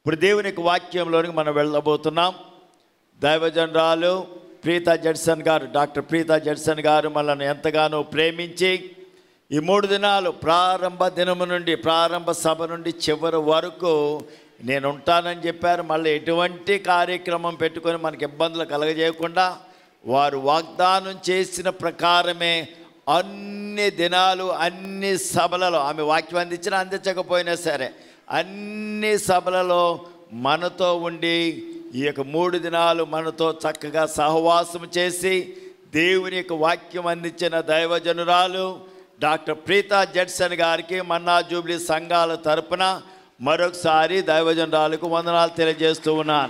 ఇప్పుడు దేవుని యొక్క వాక్యంలోనికి మనం వెళ్ళబోతున్నాం దైవజనరాలు Preetha Judson garu doctor Preetha Judson garu మనల్ని ఎంతగానో ప్రేమించి ఈ మూడు దినాలు ప్రారంభ దినము నుండి ప్రారంభ సభ నుండి చివరి వరకు నేను ఉంటానని చెప్పారు మళ్ళీ ఎటువంటి కార్యక్రమం పెట్టుకొని మనకి ఇబ్బందులు కలగజేయకుండా వారు వాగ్దానం చేసిన ప్రకారమే అన్ని దినాలు అన్ని సభలలో ఆమె వాక్యం అందించినా అందించకపోయినా సరే అన్ని సభలలో మనతో ఉండి ఈ యొక్క మూడు దినాలు మనతో చక్కగా సహవాసం చేసి దేవుని యొక్క వాక్యం అందించిన దైవజనురాలు డాక్టర్ ప్రీతా జడ్సన్ గారికి మన్నా జూబ్లీ సంఘాల తరపున మరొకసారి దైవజనురాలకు వందనాలు తెలియజేస్తూ ఉన్నాను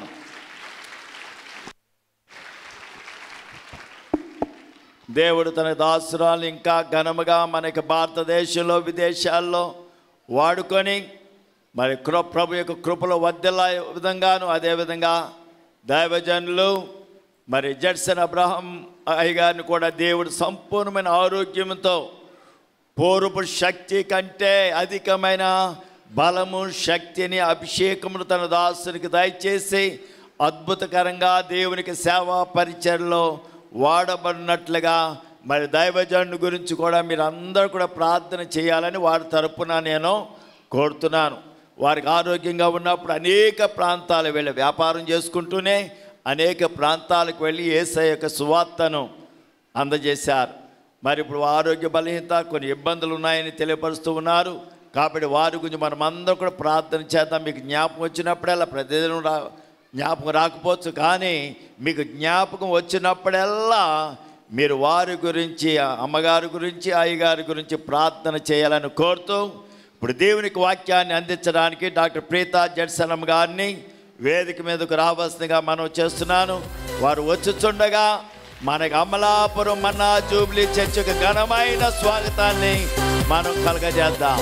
దేవుడు తన దాసురాలు ఇంకా ఘనముగా మనకి భారతదేశంలో విదేశాల్లో వాడుకొని మరి కృ ప్రభు యొక్క కృపలో వద్దెల విధంగాను అదేవిధంగా దైవజనులు మరి జడ్సన్ అబ్రహం అయ్య గారిని కూడా దేవుడు సంపూర్ణమైన ఆరోగ్యంతో పూర్వపు శక్తి కంటే అధికమైన బలము శక్తిని అభిషేకమును తన దాసునికి దయచేసి అద్భుతకరంగా దేవునికి సేవా పరిచయలో వాడబడినట్లుగా మరి దైవజనుడి గురించి కూడా మీరు అందరూ కూడా ప్రార్థన చేయాలని వారి తరపున నేను కోరుతున్నాను వారికి ఆరోగ్యంగా ఉన్నప్పుడు అనేక ప్రాంతాలు వెళ్ళి వ్యాపారం చేసుకుంటూనే అనేక ప్రాంతాలకు వెళ్ళి ఏసై యొక్క సువార్తను అందజేశారు మరి ఇప్పుడు ఆరోగ్య బలహీనత కొన్ని ఇబ్బందులు ఉన్నాయని తెలియపరుస్తూ ఉన్నారు కాబట్టి వారి గురించి మనం అందరం కూడా ప్రార్థన చేద్దాం మీకు జ్ఞాపకం వచ్చినప్పుడల్లా ప్రతిదినం రా జ్ఞాపకం రాకపోవచ్చు కానీ మీకు జ్ఞాపకం వచ్చినప్పుడల్లా మీరు వారి గురించి అమ్మగారి గురించి అయ్యగారి గురించి ప్రార్థన చేయాలని కోరుతూ ఇప్పుడు దేవునికి వాక్యాన్ని అందించడానికి డాక్టర్ ప్రీతా జడ్సనం గారిని వేదిక మీదకు రావాల్సిందిగా మనం చేస్తున్నాను వారు వచ్చుచుండగా మనకి అమలాపురం మన్నా జూబ్లీ చర్చికి ఘనమైన స్వాగతాన్ని మనం కలగజేద్దాం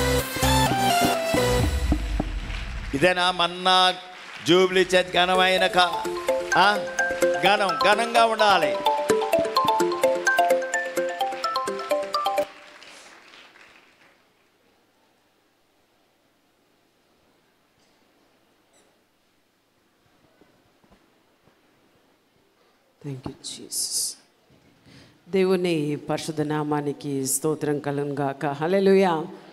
ఇదేనా మన్నా జూబ్లీ చర్చ్ ఘనమైన కా ఆ? ఘనం ఘనంగా ఉండాలి థ్యాంక్ యూ జీసస్ దేవుని పరిశుద్ధ నామానికి స్తోత్రం కలుగును గాక హల్లెలూయా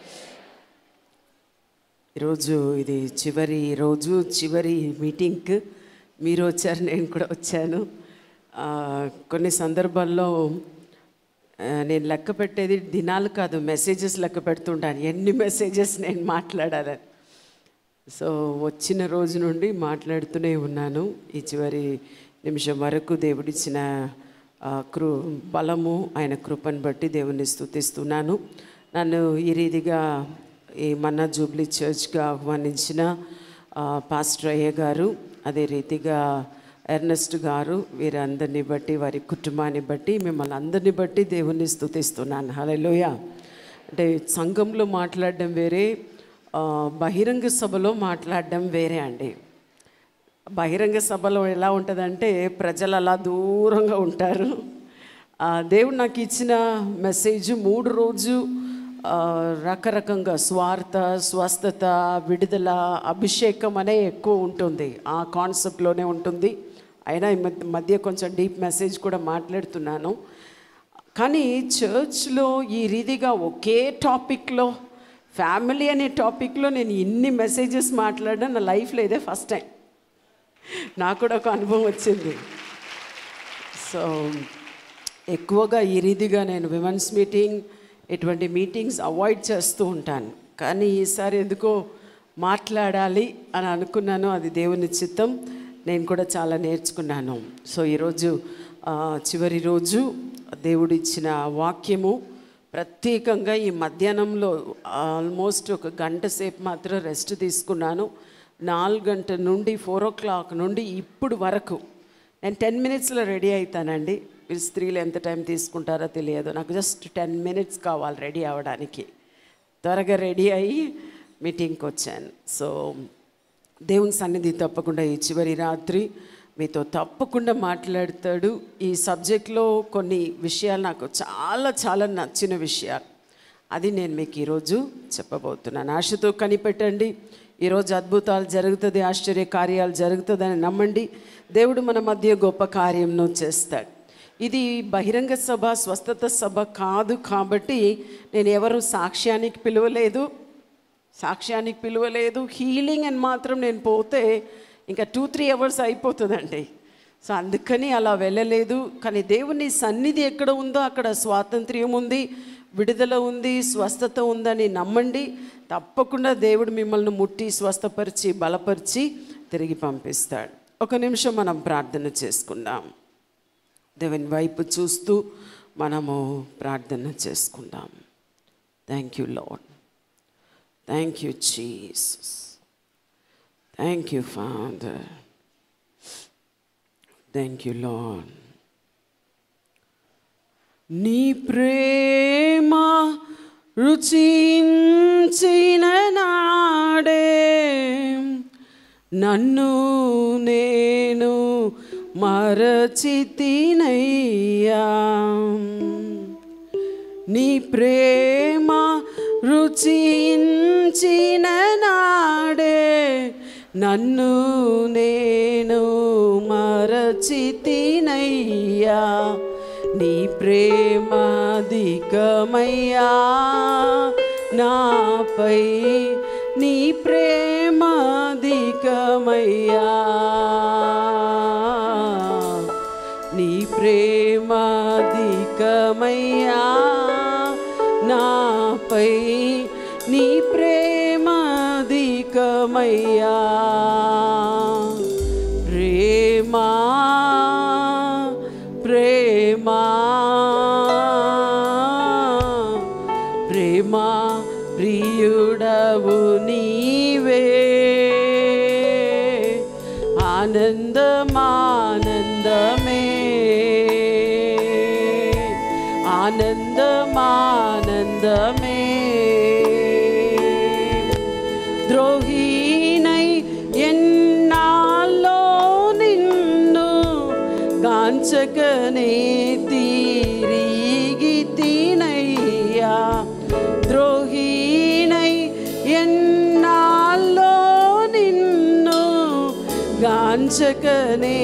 ఈరోజు ఇది చివరి రోజు చివరి మీటింగ్కి మీరు వచ్చారు నేను కూడా వచ్చాను ఆ, కొన్ని సందర్భాల్లో ఆ, నేను లెక్క పెట్టేది దినాలు కాదు మెసేజెస్ లెక్క పెడుతుంటాను ఎన్ని మెసేజెస్ నేను మాట్లాడాలని సో వచ్చిన రోజు నుండి మాట్లాడుతూనే ఉన్నాను ఈ చివరి నిమిషం వరకు దేవుడిచ్చిన ఆ, కృ బలము ఆయన కృపను బట్టి దేవుని స్తుతిస్తున్నాను నన్ను ఈ రీతిగా ఈ మన్నా జూబ్లీ చర్చ్గా ఆహ్వానించిన ఆ, పాస్టర్ అయ్య గారు అదే రీతిగా ఎర్నెస్ట్ గారు వీరందరిని బట్టి వారి కుటుంబాన్ని బట్టి మిమ్మల్ని అందరిని బట్టి దేవుణ్ణి స్తుతిస్తున్నాను హలోయ అంటే సంఘంలో మాట్లాడడం వేరే ఆ, బహిరంగ సభలో మాట్లాడడం వేరే అండి బహిరంగ సభలో ఎలా ఉంటుందంటే ప్రజలు అలా దూరంగా ఉంటారు ఆ, దేవుడు నాకు ఇచ్చిన మెసేజ్ మూడు రోజు ఆ, రకరకంగా స్వార్థ స్వస్థత విడుదల అభిషేకం అనే ఎక్కువ ఉంటుంది ఆ కాన్సెప్ట్లోనే ఉంటుంది అయినా ఈ మధ్య- మధ్య కొంచెం డీప్ మెసేజ్ కూడా మాట్లాడుతున్నాను కానీ చర్చ్లో ఈ రీతిగా ఒకే టాపిక్లో ఫ్యామిలీ అనే టాపిక్లో నేను ఇన్ని మెసేజెస్ మాట్లాడడం నా లైఫ్లో ఇదే ఫస్ట్ టైం నాకు కూడా ఒక అనుభవం వచ్చింది సో ఎక్కువగా ఈ రీతిగా నేను విమెన్స్ మీటింగ్ ఇటువంటి మీటింగ్స్ అవాయిడ్ చేస్తూ ఉంటాను కానీ ఈసారి ఎందుకో మాట్లాడాలి అని అనుకున్నాను అది దేవుని చిత్తం నేను కూడా చాలా నేర్చుకున్నాను సో ఈరోజు ఆ, చివరి రోజు దేవుడు ఇచ్చిన వాక్యము ప్రత్యేకంగా ఈ మధ్యాహ్నంలో ఆల్మోస్ట్ ఒక గంట సేపు మాత్రం రెస్ట్ తీసుకున్నాను నాలుగు గంటల నుండి ఫోర్ ఓ క్లాక్ నుండి ఇప్పుడు వరకు నేను టెన్ మినిట్స్లో రెడీ అవుతానండి మీరు స్త్రీలు ఎంత టైం తీసుకుంటారో తెలియదు నాకు జస్ట్ టెన్ మినిట్స్ కావాలి రెడీ అవ్వడానికి త్వరగా రెడీ అయ్యి మీటింగ్కి వచ్చాను సో దేవుని సన్నిధి తప్పకుండా ఈ చివరి రాత్రి మీతో తప్పకుండా మాట్లాడతాడు ఈ సబ్జెక్ట్లో కొన్ని విషయాలు నాకు చాలా చాలా నచ్చిన విషయాలు అది నేను మీకు ఈరోజు చెప్పబోతున్నాను ఆశతో కనిపెట్టండి ఈరోజు అద్భుతాలు జరుగుతుంది ఆశ్చర్య కార్యాలు జరుగుతుందని నమ్మండి దేవుడు మన మధ్య గొప్ప కార్యంను చేస్తాడు ఇది బహిరంగ సభ స్వస్థత సభ కాదు కాబట్టి నేను ఎవరు సాక్ష్యానికి పిలవలేదు సాక్ష్యానికి పిలవలేదు హీలింగ్ అని మాత్రం నేను పోతే ఇంకా టూ త్రీ అవర్స్ అయిపోతుందండి సో అందుకని అలా వెళ్ళలేదు కానీ దేవుని సన్నిధి ఎక్కడ ఉందో అక్కడ స్వాతంత్ర్యం ఉంది విడుదల ఉంది స్వస్థత ఉందని నమ్మండి తప్పకుండా దేవుడు మిమ్మల్ని ముట్టి స్వస్థపరిచి బలపరిచి తిరిగి పంపిస్తాడు ఒక నిమిషం మనం ప్రార్థన చేసుకుందాం దేవుని వైపు చూస్తూ మనము ప్రార్థన చేసుకుందాం thank you Lord thank you Jesus thank you father thank you Lord నీ ప్రేమ రుచించిన నాడే నన్ను నేను మరచితినయ్యా నీ ప్రేమ రుచించిన నాడే నన్ను నేను మరచితినయ్యా నీ ప్రేమాధికమయ్యా నాపై నీ ప్రేమాధికమయ్యా నీ ప్రేమాధికమయ్యా నాపై నీ ప్రేమాధికమయ్యా ప్రేమా ప్రేమా ప్రేమా ప్రియుడవు నీవే ఆనందమానందమే ఆనందమానందమే ద్రోహీనై ఎన్నాళ్ళో నిన్ను గాంచకనే తీరిగి తినయ్యా ద్రోహీనై ఎన్నాళ్ళో నిన్ను గాంచకనే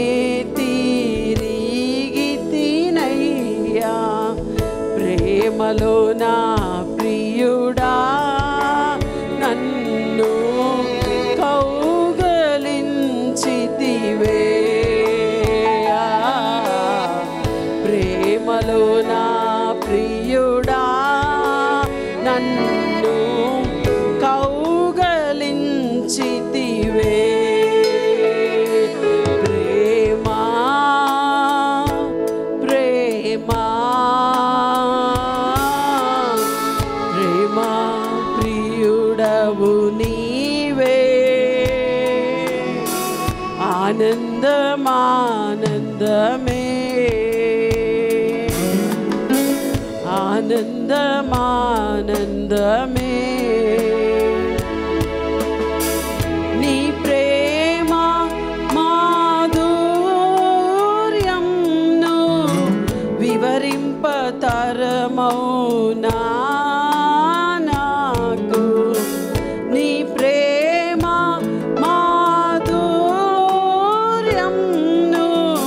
తీరిగి తినయ్యా ప్రేమలో నా ప్రియుడా నన్ను కౌగలించితివే ప్రేమలో నా ప్రియుడా నన్ను కౌగలించితివే ప్రేమా ప్రేమా ప్రేమా ప్రియుడవు నీవే ఆనందమానందమే ఆనందమానందమే నీ ప్రేమ మాధుర్యంను వివరింపతరమౌనా నాకు నీ ప్రేమ మాధుర్యంను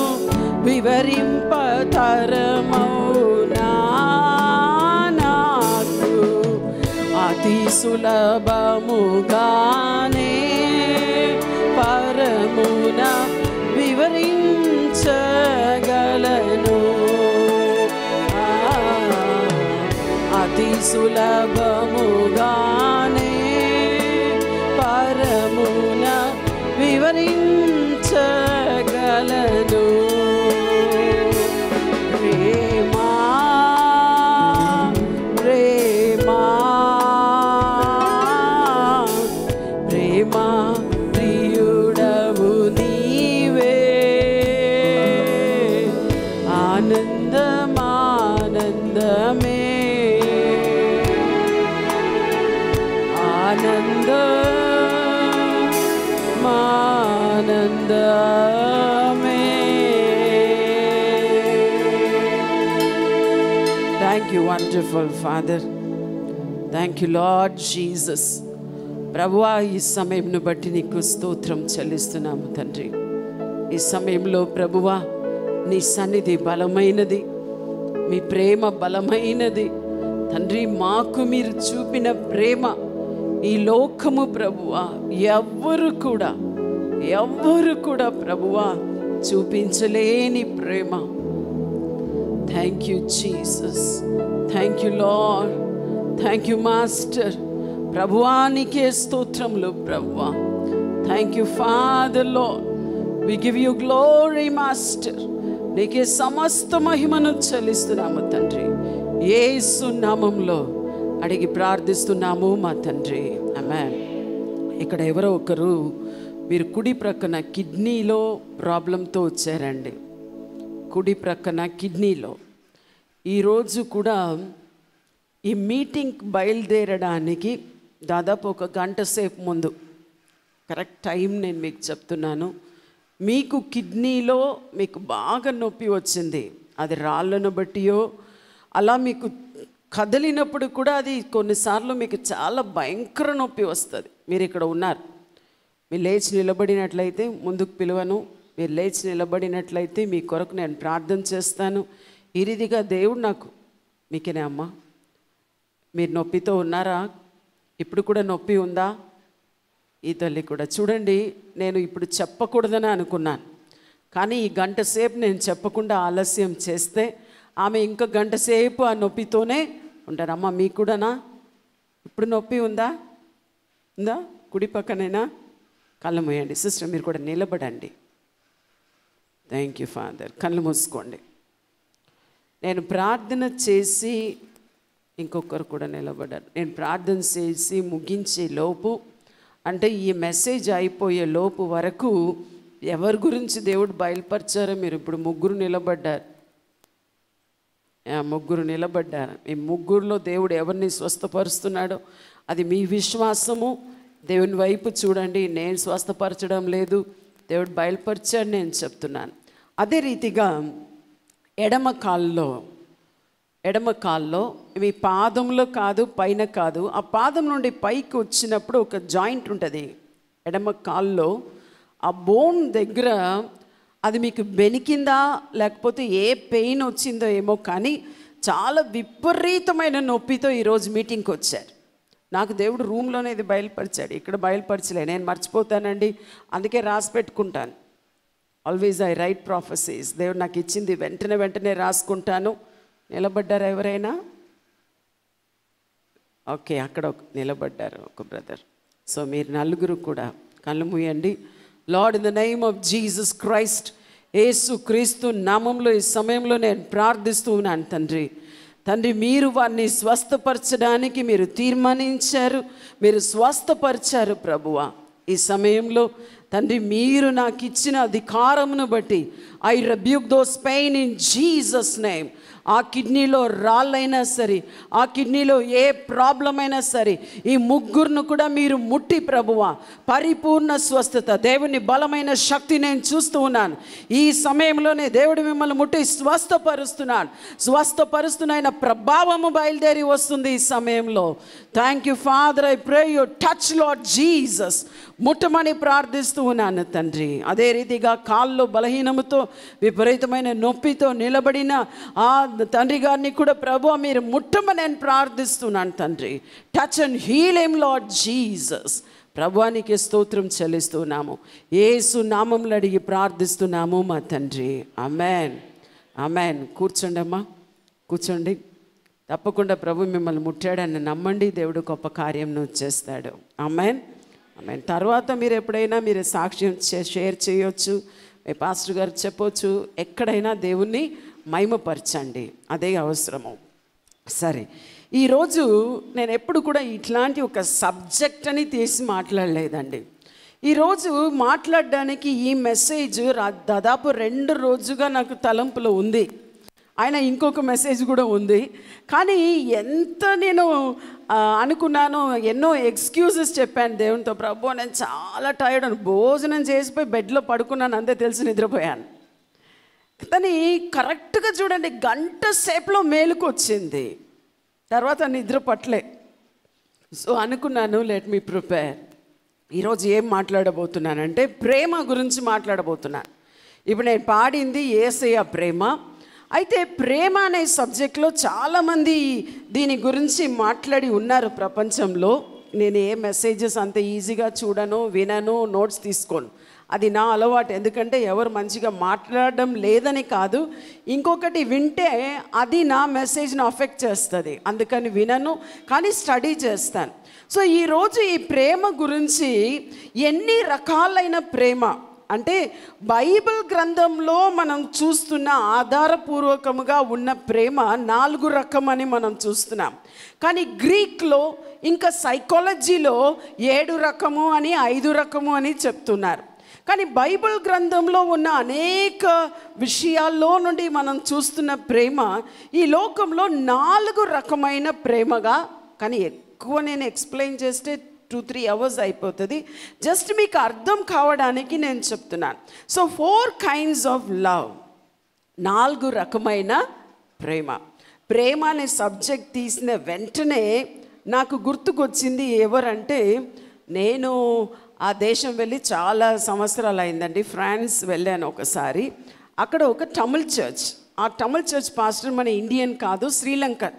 వివరింపతరమౌనా నాకు అతి సులభముగానే పరమున వివరించగలను ఆ, అతి సులభముగానే పరమున వివరించగలను ప్రేమా ప్రేమా ప్రేమా ప్రియుడవు నీవే ఆనందమానందమే ఆనంద మానందమే thank you wonderful father thank you Lord Jesus ప్రభువా ఈ సమయంను బట్టి నీకు స్తోత్రం చెల్లిస్తున్నాము తండ్రి ఈ సమయంలో ప్రభువా నీ సన్నిధి బలమైనది మీ ప్రేమ బలమైనది తండ్రి మాకు మీరు చూపిన ప్రేమ ఈ లోకము ప్రభువా ఎవ్వరు కూడా ఎవ్వరు కూడా ప్రభువా చూపించలేని ప్రేమ thank you Jesus thank you Lord thank you master ప్రభువానికే స్తోత్రములు ప్రభువా thank you father lord we give you glory master నీకే సమస్త మహిమను చెల్లిస్తున్నాము తండ్రి యేసు నామంలో అడిగి ప్రార్థిస్తున్నాము మా తండ్రి ఆమేన్ ఇక్కడ ఎవరో ఒకరు మీరు కుడి ప్రక్కన కిడ్నీలో ప్రాబ్లంతో వచ్చారండి కుడి ప్రక్కన కిడ్నీలో ఈరోజు కూడా ఈ మీటింగ్ బయలుదేరడానికి దాదాపు ఒక గంట సేపు ముందు కరెక్ట్ టైం నేను మీకు చెప్తున్నాను మీకు కిడ్నీలో మీకు బాగా నొప్పి వచ్చింది అది రాళ్ళను బట్టియో అలా మీకు కదిలినప్పుడు కూడా అది కొన్నిసార్లు మీకు చాలా భయంకర నొప్పి వస్తుంది మీరు ఇక్కడ ఉన్నారు మీరు లేచి నిలబడినట్లయితే ముందుకు పిలువను మీరు లేచి నిలబడినట్లయితే మీ కొరకు నేను ప్రార్థన చేస్తాను ఈ రీతిగా దేవుడు నాకు మీకేనే అమ్మా మీరు నొప్పితో ఉన్నారా ఇప్పుడు కూడా నొప్పి ఉందా ఈ తల్లి కూడా చూడండి నేను ఇప్పుడు చెప్పకూడదని అనుకున్నాను కానీ ఈ గంట సేపు నేను చెప్పకుండా ఆలస్యం చేస్తే ఆమె ఇంకా గంట సేపు ఆ నొప్పితోనే ఉంటారు అమ్మ మీకు కూడానా ఇప్పుడు నొప్పి ఉందా ఉందా కుడి పక్కనైనా కళ్ళు మూయండి సిస్టర్ మీరు కూడా నిలబడండి థ్యాంక్ యూ ఫాదర్ కళ్ళు మూసుకోండి నేను ప్రార్థన చేసి ఇంకొకరు కూడా నిలబడ్డారు నేను ప్రార్థన చేసి ముగించే లోపు అంటే ఈ మెసేజ్ అయిపోయే లోపు వరకు ఎవరి గురించి దేవుడు బయలుపరిచారో మీరు ఇప్పుడు ముగ్గురు నిలబడ్డారు ఆ, ముగ్గురు నిలబడ్డారు మీ ముగ్గురులో దేవుడు ఎవరిని స్వస్థపరుస్తున్నాడో అది మీ విశ్వాసము దేవుని వైపు చూడండి నేను స్వస్థపరచడం లేదు దేవుడు బయలుపరిచాడు నేను చెప్తున్నాను అదే రీతిగా ఎడమ కాల్లో ఎడమ కాల్లో మీ పాదంలో కాదు పైన కాదు ఆ పాదం నుండి పైకి వచ్చినప్పుడు ఒక జాయింట్ ఉంటుంది ఎడమ కాల్లో ఆ బోన్ దగ్గర అది మీకు బెనికిందా లేకపోతే ఏ పెయిన్ వచ్చిందో ఏమో కానీ చాలా విపరీతమైన నొప్పితో ఈరోజు మీటింగ్కి వచ్చారు నాకు దేవుడు రూమ్లోనే ఇది బయలుపరిచాడు ఇక్కడ బయలుపరచలే నేను మర్చిపోతానండి అందుకే రాసి పెట్టుకుంటాను ఆల్వేజ్ ఐ రైట్ ప్రాఫెసీస్ దేవుడు నాకు ఇచ్చింది వెంటనే వెంటనే రాసుకుంటాను నిలబడ్డారా ఎవరైనా ఓకే అక్కడ ఒక నిలబడ్డారు ఒక బ్రదర్ సో మీరు నలుగురు కూడా కళ్ళు మూయండి Lord in the name of Jesus Christ యేసు క్రీస్తు నామంలో ఈ సమయంలో నేను ప్రార్థిస్తూ ఉన్నాను తండ్రి తండ్రి మీరు వారిని స్వస్థపరచడానికి మీరు తీర్మానించారు మీరు స్వస్థపరిచారు ప్రభువా ఈ సమయంలో తండ్రి మీరు నాకు ఇచ్చిన అధికారమును బట్టి I rebuke those pain in Jesus name ఆ కిడ్నీలో రాళ్ళైనా సరే ఆ కిడ్నీలో ఏ ప్రాబ్లం అయినా సరే ఈ ముగ్గురును కూడా మీరు ముట్టి ప్రభువా పరిపూర్ణ స్వస్థత దేవుని బలమైన శక్తి నేను చూస్తూ ఉన్నాను ఈ సమయంలోనే దేవుడు మిమ్మల్ని ముట్టి స్వస్థపరుస్తున్నాడు స్వస్థపరుస్తున్న ప్రభావము బయలుదేరి వస్తుంది ఈ సమయంలో thank you father I pray you touch Lord Jesus ముట్టమని ప్రార్థిస్తూ ఉన్నాను తండ్రి అదే రీతిగా కాళ్ళు బలహీనముతో విపరీతమైన నొప్పితో నిలబడిన ఆ తండ్రి గారిని కూడా ప్రభు మీరు ముట్టమని నేను ప్రార్థిస్తున్నాను తండ్రి touch and heal Lord Jesus ప్రభువానికి స్తోత్రం చెల్లిస్తున్నాము ఏసు నామంలో అడిగి ప్రార్థిస్తున్నాము మా తండ్రి అమెన్ అమెన్ కూర్చోండి అమ్మా కూర్చోండి తప్పకుండా ప్రభు మిమ్మల్ని ముట్టాడని నమ్మండి దేవుడు గొప్ప కార్యం చేస్తాడు అమెన్ అమెన్ తర్వాత మీరు ఎప్పుడైనా మీరు సాక్ష్యం చే- షేర్ చేయొచ్చు మీ పాస్టర్ గారు చెప్పొచ్చు ఎక్కడైనా దేవుణ్ణి మహిమపరచండి అదే అవసరము సరే ఈరోజు నేను ఎప్పుడు కూడా ఇట్లాంటి ఒక సబ్జెక్ట్ అని తీసి మాట్లాడలేదండి ఈరోజు మాట్లాడడానికి ఈ మెసేజ్ రా- దాదాపు రెండు రోజుగా నాకు తలంపులో ఉంది ఆయన ఇంకొక మెసేజ్ కూడా ఉంది కానీ ఎంత నేను ఆ, అనుకున్నాను ఎన్నో ఎక్స్క్యూజెస్ చెప్పాను దేవునితో ప్రభు నేను చాలా టైర్డ్ అని భోజనం చేసిపోయి బెడ్లో పడుకున్నాను అంతే తెలిసి నిద్రపోయాను కానీ కరెక్ట్గా చూడండి గంట సేపులో మేలుకు వచ్చింది తర్వాత నిద్ర పట్టలే సో అనుకున్నాను లెట్ మీ ప్రిపేర్ ఈరోజు ఏం మాట్లాడబోతున్నానంటే ప్రేమ గురించి మాట్లాడబోతున్నాను ఇప్పుడు నేను పాడింది ఏసయ్య ప్రేమ అయితే ప్రేమ అనే సబ్జెక్ట్లో చాలామంది దీని గురించి మాట్లాడి ఉన్నారు ప్రపంచంలో నేను ఏ మెసేజెస్ అంత ఈజీగా చూడను వినను నోట్స్ తీసుకోను అది నా అలవాటు ఎందుకంటే ఎవరు మంచిగా మాట్లాడడం లేదని కాదు ఇంకొకటి వింటే అది నా మెసేజ్ని అఫెక్ట్ చేస్తుంది అందుకని వినను కానీ స్టడీ చేస్తాను సో ఈరోజు ఈ ప్రేమ గురించి ఎన్ని రకాలైన ప్రేమ అంటే బైబిల్ గ్రంథంలో మనం చూస్తున్న ఆధారపూర్వకముగా ఉన్న ప్రేమ నాలుగు రకమని మనం చూస్తున్నాం కానీ గ్రీక్లో ఇంకా సైకాలజీలో ఏడు రకము అని ఐదు రకము అని చెప్తున్నారు కానీ బైబిల్ గ్రంథంలో ఉన్న అనేక విషయాల్లో నుండి మనం చూస్తున్న ప్రేమ ఈ లోకంలో నాలుగు రకమైన ప్రేమగా కానీ ఎక్కువ నేను ఎక్స్ప్లెయిన్ చేస్తే టూ త్రీ అవర్స్ అయిపోతుంది జస్ట్ మీకు అర్థం కావడానికి నేను చెప్తున్నాను so four kinds of love నాలుగు రకమైన ప్రేమ ప్రేమ అనే సబ్జెక్ట్ తీసిన వెంటనే నాకు గుర్తుకొచ్చింది ఎవరంటే నేను ఆ దేశం వెళ్ళి చాలా సంవత్సరాలు అయిందండి ఫ్రాన్స్ వెళ్ళాను ఒకసారి అక్కడ ఒక తమిళ్ చర్చ్ ఆ తమిళ్ చర్చ్ పాస్టర్ మన ఇండియన్ కాదు శ్రీలంకన్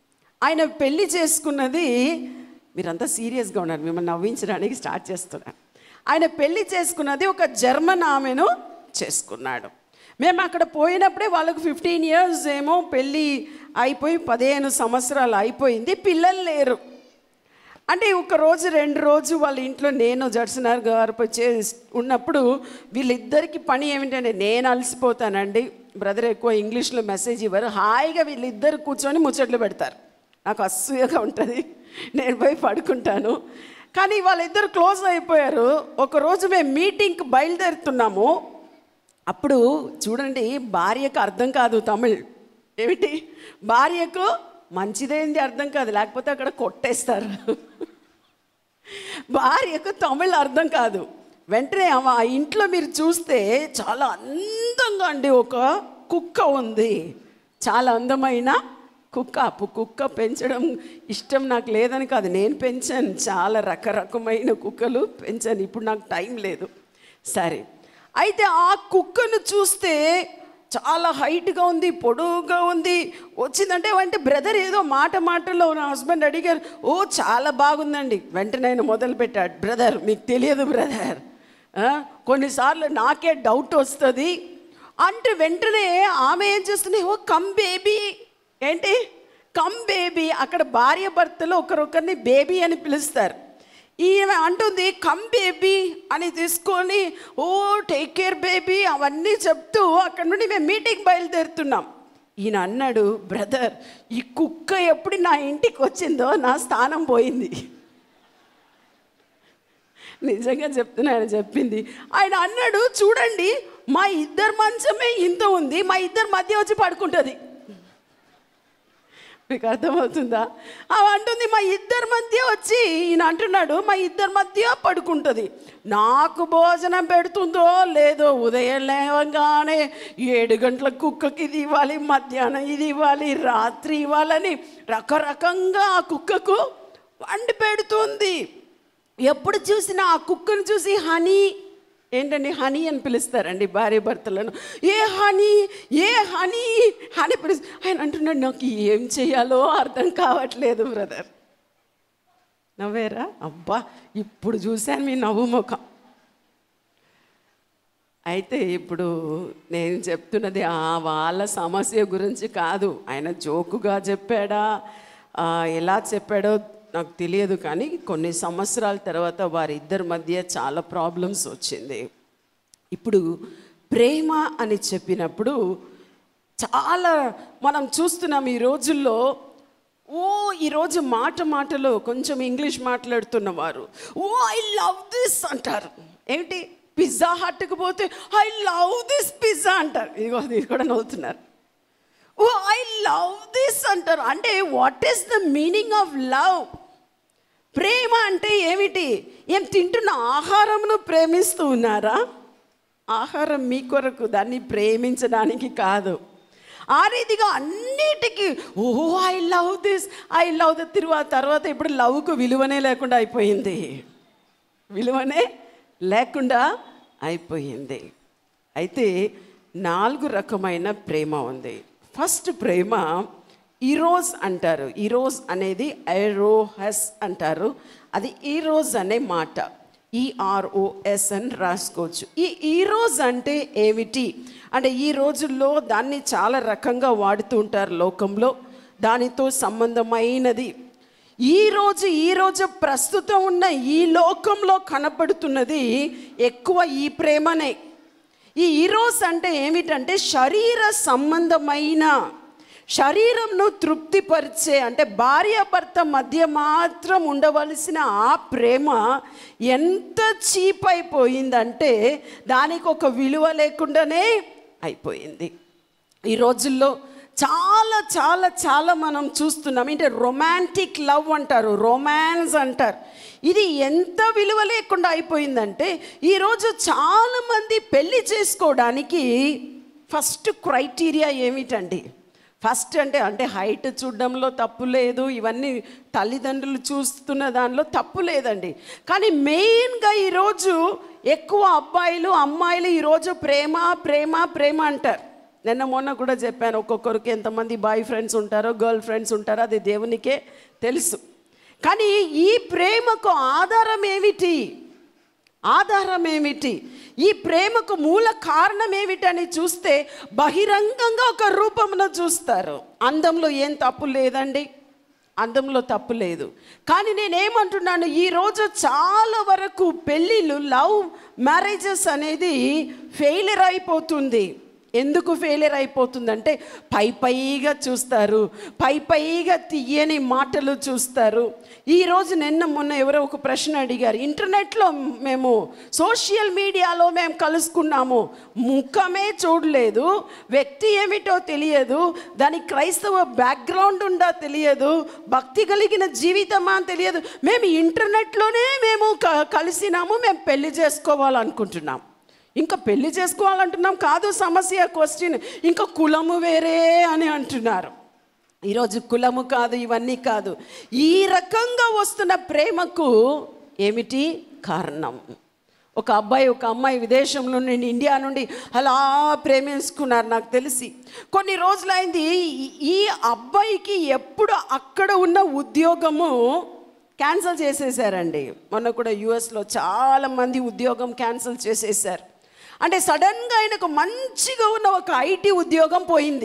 ఆయన పెళ్లి చేసుకున్నది మీరంతా సీరియస్గా ఉన్నారు మిమ్మల్ని నవ్వించడానికి స్టార్ట్ చేస్తున్నాను ఆయన పెళ్లి చేసుకున్నది ఒక జర్మన్ ఆమెను చేసుకున్నాడు మేము అక్కడ పోయినప్పుడే వాళ్ళకు ఫిఫ్టీన్ ఇయర్స్ ఏమో పెళ్ళి అయిపోయి పదిహేను సంవత్సరాలు అయిపోయింది పిల్లలు లేరు అంటే ఒక రోజు రెండు రోజు వాళ్ళ ఇంట్లో నేను జడ్సనర్ గారు చే ఉన్నప్పుడు వీళ్ళిద్దరికి పని ఏమిటంటే నేను అలసిపోతానండి బ్రదర్ ఎక్కువ ఇంగ్లీష్లో మెసేజ్ ఇవ్వరు హాయిగా వీళ్ళిద్దరు కూర్చొని ముచ్చట్లు పెడతారు నాకు అసూయగా ఉంటుంది నేను పోయి పడుకుంటాను కానీ వాళ్ళిద్దరు క్లోజ్ అయిపోయారు ఒకరోజు మేము మీటింగ్కి బయలుదేరుతున్నాము అప్పుడు చూడండి భార్యకు అర్థం కాదు తమిళ్ ఏమిటి భార్యకు మంచిదేంది అర్థం కాదు లేకపోతే అక్కడ కొట్టేస్తారు భార్యకు తమిళ్ అర్థం కాదు వెంటనే ఆమె ఆ ఇంట్లో మీరు చూస్తే చాలా అందంగా అండి ఒక కుక్క ఉంది చాలా అందమైన కుక్క అప్పు కుక్క పెంచడం ఇష్టం నాకు లేదని కాదు నేను పెంచాను చాలా రకరకమైన కుక్కలు పెంచాను ఇప్పుడు నాకు టైం లేదు సరే అయితే ఆ కుక్కను చూస్తే చాలా హైట్గా ఉంది పొడువుగా ఉంది వచ్చిందంటే అంటే బ్రదర్ ఏదో మాట మాటలో నా హస్బెండ్ అడిగారు ఓ చాలా బాగుందండి వెంటనే ఆయన మొదలు పెట్టాడు బ్రదర్ మీకు తెలియదు బ్రదర్ కొన్నిసార్లు నాకే డౌట్ వస్తుంది అంటే వెంటనే ఆమె ఏం చేస్తుంది ఓ కమ్ బేబీ ఏంటి కమ్ బేబీ అక్కడ భార్య భర్తలు ఒకరొకరిని బేబీ అని పిలుస్తారు ఈమె అంటుంది కమ్ బేబీ అని తీసుకొని ఓ టేక్ కేర్ బేబీ అవన్నీ చెప్తూ అక్కడ నుండి మేము మీటింగ్ బయలుదేరుతున్నాం ఈయన అన్నాడు బ్రదర్ ఈ కుక్క ఎప్పుడు నా ఇంటికి వచ్చిందో నా స్థానం పోయింది నిజంగా చెప్తున్నా ఆయన చెప్పింది ఆయన అన్నాడు చూడండి మా ఇద్దరు మంచమే ఇంత ఉంది మా ఇద్దరు మధ్య వచ్చి పడుకుంటుంది మీకు అర్థమవుతుందా అవి అంటుంది మా ఇద్దరి మధ్య వచ్చి ఈయన అంటున్నాడు మా ఇద్దరి మధ్య పడుకుంటుంది నాకు భోజనం పెడుతుందో లేదో ఉదయం లేవగానే ఏడు గంటల కుక్కకి ఇది ఇవ్వాలి మధ్యాహ్నం ఇది ఇవ్వాలి రాత్రి ఇవ్వాలని రకరకంగా ఆ కుక్కకు వండి పెడుతుంది ఎప్పుడు చూసినా ఆ కుక్కను చూసి హనీ ఏంటండి హనీ అని పిలుస్తారండి భార్య భర్తలను ఏ హనీ ఏ హనీ హనీ పిలుస్త ఆయన అంటున్నాడు నాకు ఏం చేయాలో అర్థం కావట్లేదు బ్రదర్ నవ్వేరా అబ్బా ఇప్పుడు చూశాను మీ నవ్వు ముఖం అయితే ఇప్పుడు నేను చెప్తున్నది ఆ వాళ్ళ సమస్య గురించి కాదు ఆయన జోకుగా చెప్పాడా ఆ, ఎలా చెప్పాడో నాకు తెలియదు కానీ కొన్ని సంవత్సరాల తర్వాత వారిద్దరి మధ్య చాలా ప్రాబ్లమ్స్ వచ్చింది ఇప్పుడు ప్రేమ అని చెప్పినప్పుడు చాలా మనం చూస్తున్నాం ఈ రోజుల్లో ఓ ఈరోజు మాట మాటలో కొంచెం ఇంగ్లీష్ మాట్లాడుతున్న వారు ఓ ఐ లవ్ దిస్ అంటారు ఏంటి పిజ్జా హట్కి పోతే ఐ లవ్ దిస్ పిజ్జా అంటారు ఇదిగో ఇది కూడా నవ్వుతున్నారు ఓ ఐ లవ్ దిస్ అంటారు అంటే what is the meaning of love ప్రేమ అంటే ఏమిటి ఏం తింటున్న ఆహారమును ప్రేమిస్తూ ఉన్నారా ఆహారం మీ కొరకు దాన్ని ప్రేమించడానికి కాదు ఆ రీతిగా అన్నిటికీ ఓహో I love this I love the తిరువాత తర్వాత ఇప్పుడు లవ్కు విలువనే లేకుండా అయిపోయింది విలువనే లేకుండా అయిపోయింది అయితే నాలుగు రకమైన ప్రేమ ఉంది ఫస్ట్ ప్రేమ ఈరోజ్ అంటారు ఈరోజ్ అనేది ఐరోహస్ అంటారు అది ఈరోజ్ అనే మాట ఈఆర్ఓఎస్ అని రాసుకోవచ్చు ఈ ఈరోజ్ అంటే ఏమిటి అంటే ఈ రోజుల్లో దాన్ని చాలా రకంగా వాడుతూ ఉంటారు లోకంలో దానితో సంబంధమైనది ఈ రోజు ఈ రోజు ప్రస్తుతం ఉన్న ఈ లోకంలో కనపడుతున్నది ఎక్కువ ఈ ప్రేమనే ఈ ఈరోస్ అంటే ఏమిటంటే శరీర సంబంధమైన శరీరంను తృప్తిపరిచే అంటే భార్యాభర్త మధ్య మాత్రం ఉండవలసిన ఆ ప్రేమ ఎంత చీప్ అయిపోయిందంటే దానికి ఒక విలువ లేకుండానే అయిపోయింది ఈ రోజుల్లో చాలా చాలా చాలా మనం చూస్తున్నాం అంటే రొమాంటిక్ లవ్ అంటారు రొమాన్స్ అంటారు ఇది ఎంత విలువ లేకుండా అయిపోయిందంటే ఈరోజు చాలామంది పెళ్లి చేసుకోవడానికి ఫస్ట్ క్రైటీరియా ఏమిటండి ఫస్ట్ అంటే అంటే హైట్ చూడడంలో తప్పు లేదు ఇవన్నీ తల్లిదండ్రులు చూస్తున్న దానిలో తప్పు లేదండి కానీ మెయిన్గా ఈరోజు ఎక్కువ అబ్బాయిలు అమ్మాయిలు ఈరోజు ప్రేమ ప్రేమ ప్రేమ అంటారు నిన్న మొన్న కూడా చెప్పాను ఒక్కొక్కరికి ఎంతమంది బాయ్ ఫ్రెండ్స్ ఉంటారో గర్ల్ ఫ్రెండ్స్ ఉంటారో అది దేవునికే తెలుసు కానీ ఈ ప్రేమకు ఆధారం ఏమిటి ఆధారం ఏమిటి ఈ ప్రేమకు మూల కారణం ఏమిటని చూస్తే బహిరంగంగా ఒక రూపమును చూస్తారు అందంలో ఏం తప్పు లేదండి అందంలో తప్పు లేదు కానీ నేనేమంటున్నాను ఈరోజు చాలా వరకు పెళ్ళిళ్ళు లవ్ మ్యారేజెస్ అనేది ఫెయిలియర్ అయిపోతుంది ఎందుకు ఫెయిలియర్ అయిపోతుందంటే పై పైగా చూస్తారు పై పైగా తీయని మాటలు చూస్తారు ఈరోజు నిన్న మొన్న ఎవరో ఒక ప్రశ్న అడిగారు ఇంటర్నెట్లో మేము సోషల్ మీడియాలో మేము కలుసుకున్నాము ముఖమే చూడలేదు వ్యక్తి ఏమిటో తెలియదు దాని క్రైస్తవ బ్యాక్గ్రౌండ్ ఉందా తెలియదు భక్తి కలిగిన జీవితమా అని తెలియదు మేము ఇంటర్నెట్లోనే మేము క- కలిసినాము మేము పెళ్లి చేసుకోవాలనుకుంటున్నాం ఇంకా పెళ్లి చేసుకోవాలంటున్నాం కాదు సమస్య క్వశ్చన్ ఇంకా కులము వేరే అని అంటున్నారు ఈరోజు కులము కాదు ఇవన్నీ కాదు ఈ రకంగా వస్తున్న ప్రేమకు ఏమిటి కారణం ఒక అబ్బాయి ఒక అమ్మాయి విదేశంలో నుండి ఇండియా నుండి అలా ప్రేమించుకున్నారు నాకు తెలిసి కొన్ని రోజులైంది ఈ- ఈ అబ్బాయికి ఎప్పుడు అక్కడ ఉన్న ఉద్యోగము క్యాన్సిల్ చేసేసారండి మొన్న కూడా యుఎస్లో చాలా మంది ఉద్యోగం క్యాన్సిల్ చేసేసారు అంటే సడన్గా ఆయనకు మంచిగా ఉన్న ఒక ఐటీ ఉద్యోగం పోయింది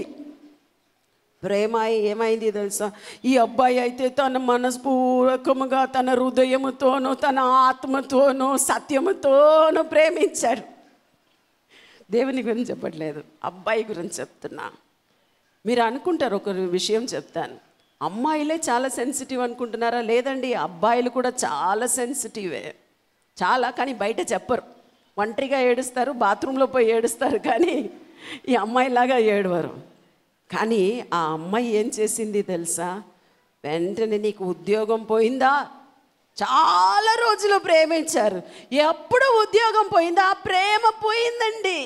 ప్రేమ ఏమైంది తెలుసా ఈ అబ్బాయి అయితే తన మనస్పూర్వకముగా తన హృదయముతోనూ తన ఆత్మతోనూ సత్యముతోనూ ప్రేమించాడు దేవుని గురించి చెప్పట్లేదు అబ్బాయి గురించి చెప్తున్నా మీరు అనుకుంటారు ఒక విషయం చెప్తాను అమ్మాయిలే చాలా సెన్సిటివ్ అనుకుంటున్నారా లేదండి అబ్బాయిలు కూడా చాలా సెన్సిటివే చాలా కానీ బయట చెప్పరు ఒంటరిగా ఏడుస్తారు బాత్రూంలో పోయి ఏడుస్తారు కానీ ఈ అమ్మాయిలాగా ఏడవరు కానీ ఆ అమ్మాయి ఏం చేసింది తెలుసా వెంటనే నీకు ఉద్యోగం పోయిందా చాలా రోజులు ప్రేమించారు ఎప్పుడు ఉద్యోగం పోయిందా ఆ ప్రేమ పోయిందండి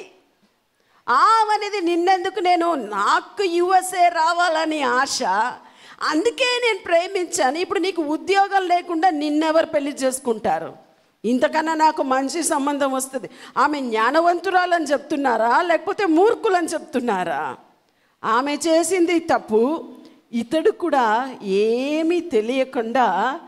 ఆమెనేది నిన్నెందుకు నేను నాకు యుఎస్ఏ రావాలని ఆశ అందుకే నేను ప్రేమించాను ఇప్పుడు నీకు ఉద్యోగం లేకుండా నిన్నెవరు పెళ్లి చేసుకుంటారు ఇంతకన్నా నాకు మంచి సంబంధం వస్తుంది ఆమె జ్ఞానవంతురాలని చెప్తున్నారా లేకపోతే మూర్ఖులని చెప్తున్నారా ఆమె చేసింది తప్పు ఇతడు కూడా ఏమీ తెలియకుండా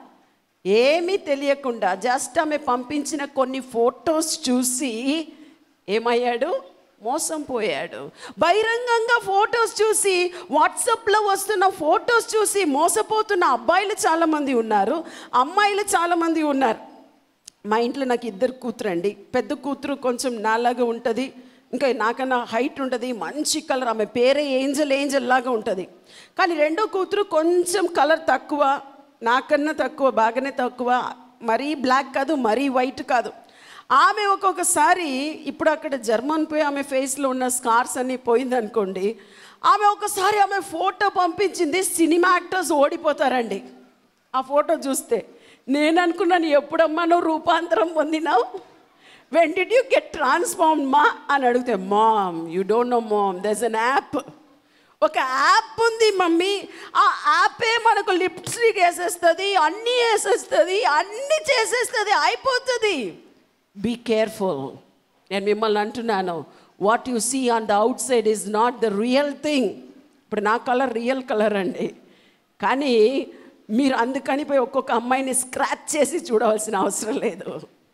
ఏమీ తెలియకుండా జస్ట్ ఆమె పంపించిన కొన్ని ఫొటోస్ చూసి ఏమయ్యాడు మోసం పోయాడు బహిరంగంగా ఫొటోస్ చూసి వాట్సాప్లో వస్తున్న ఫొటోస్ చూసి మోసపోతున్న అబ్బాయిలు చాలామంది ఉన్నారు అమ్మాయిలు చాలామంది ఉన్నారు మా ఇంట్లో నాకు ఇద్దరు కూతురు అండి పెద్ద కూతురు కొంచెం నాలాగా ఉంటుంది ఇంకా నాకన్నా హైట్ ఉంటుంది మంచి కలర్ ఆమె పేరే ఏంజల్ ఏంజల్ లాగా ఉంటుంది కానీ రెండో కూతురు కొంచెం కలర్ తక్కువ నాకన్నా తక్కువ బాగానే తక్కువ మరీ బ్లాక్ కాదు మరీ వైట్ కాదు ఆమె ఒక్కొక్కసారి ఇప్పుడు అక్కడ జర్మన్ పోయి ఆమె ఫేస్లో ఉన్న స్కార్స్ అన్నీ పోయిందనుకోండి ఆమె ఒకసారి ఆమె ఫోటో పంపించింది సినిమా యాక్టర్స్ ఓడిపోతారండి ఆ ఫోటో చూస్తే నేను అనుకున్నాను ఎప్పుడమ్మా నువ్వు రూపాంతరం పొందినావు when did you get transform మా అని అడిగితే mom you don't know mom there's an app ఒక యాప్ ఉంది మమ్మీ ఆ యాపే మనకు లిప్స్టిక్ వేసేస్తుంది అన్నీ వేసేస్తుంది అన్నీ చేసేస్తుంది అయిపోతుంది బీ కేర్ఫుల్ నేను మిమ్మల్ని అంటున్నాను what you see on the outside is not the real thing ఇప్పుడు నా కలర్ రియల్ కలర్ అండి కానీ మీరు అందుకని పోయి ఒక్కొక్క అమ్మాయిని స్క్రాచ్ చేసి చూడవలసిన అవసరం లేదు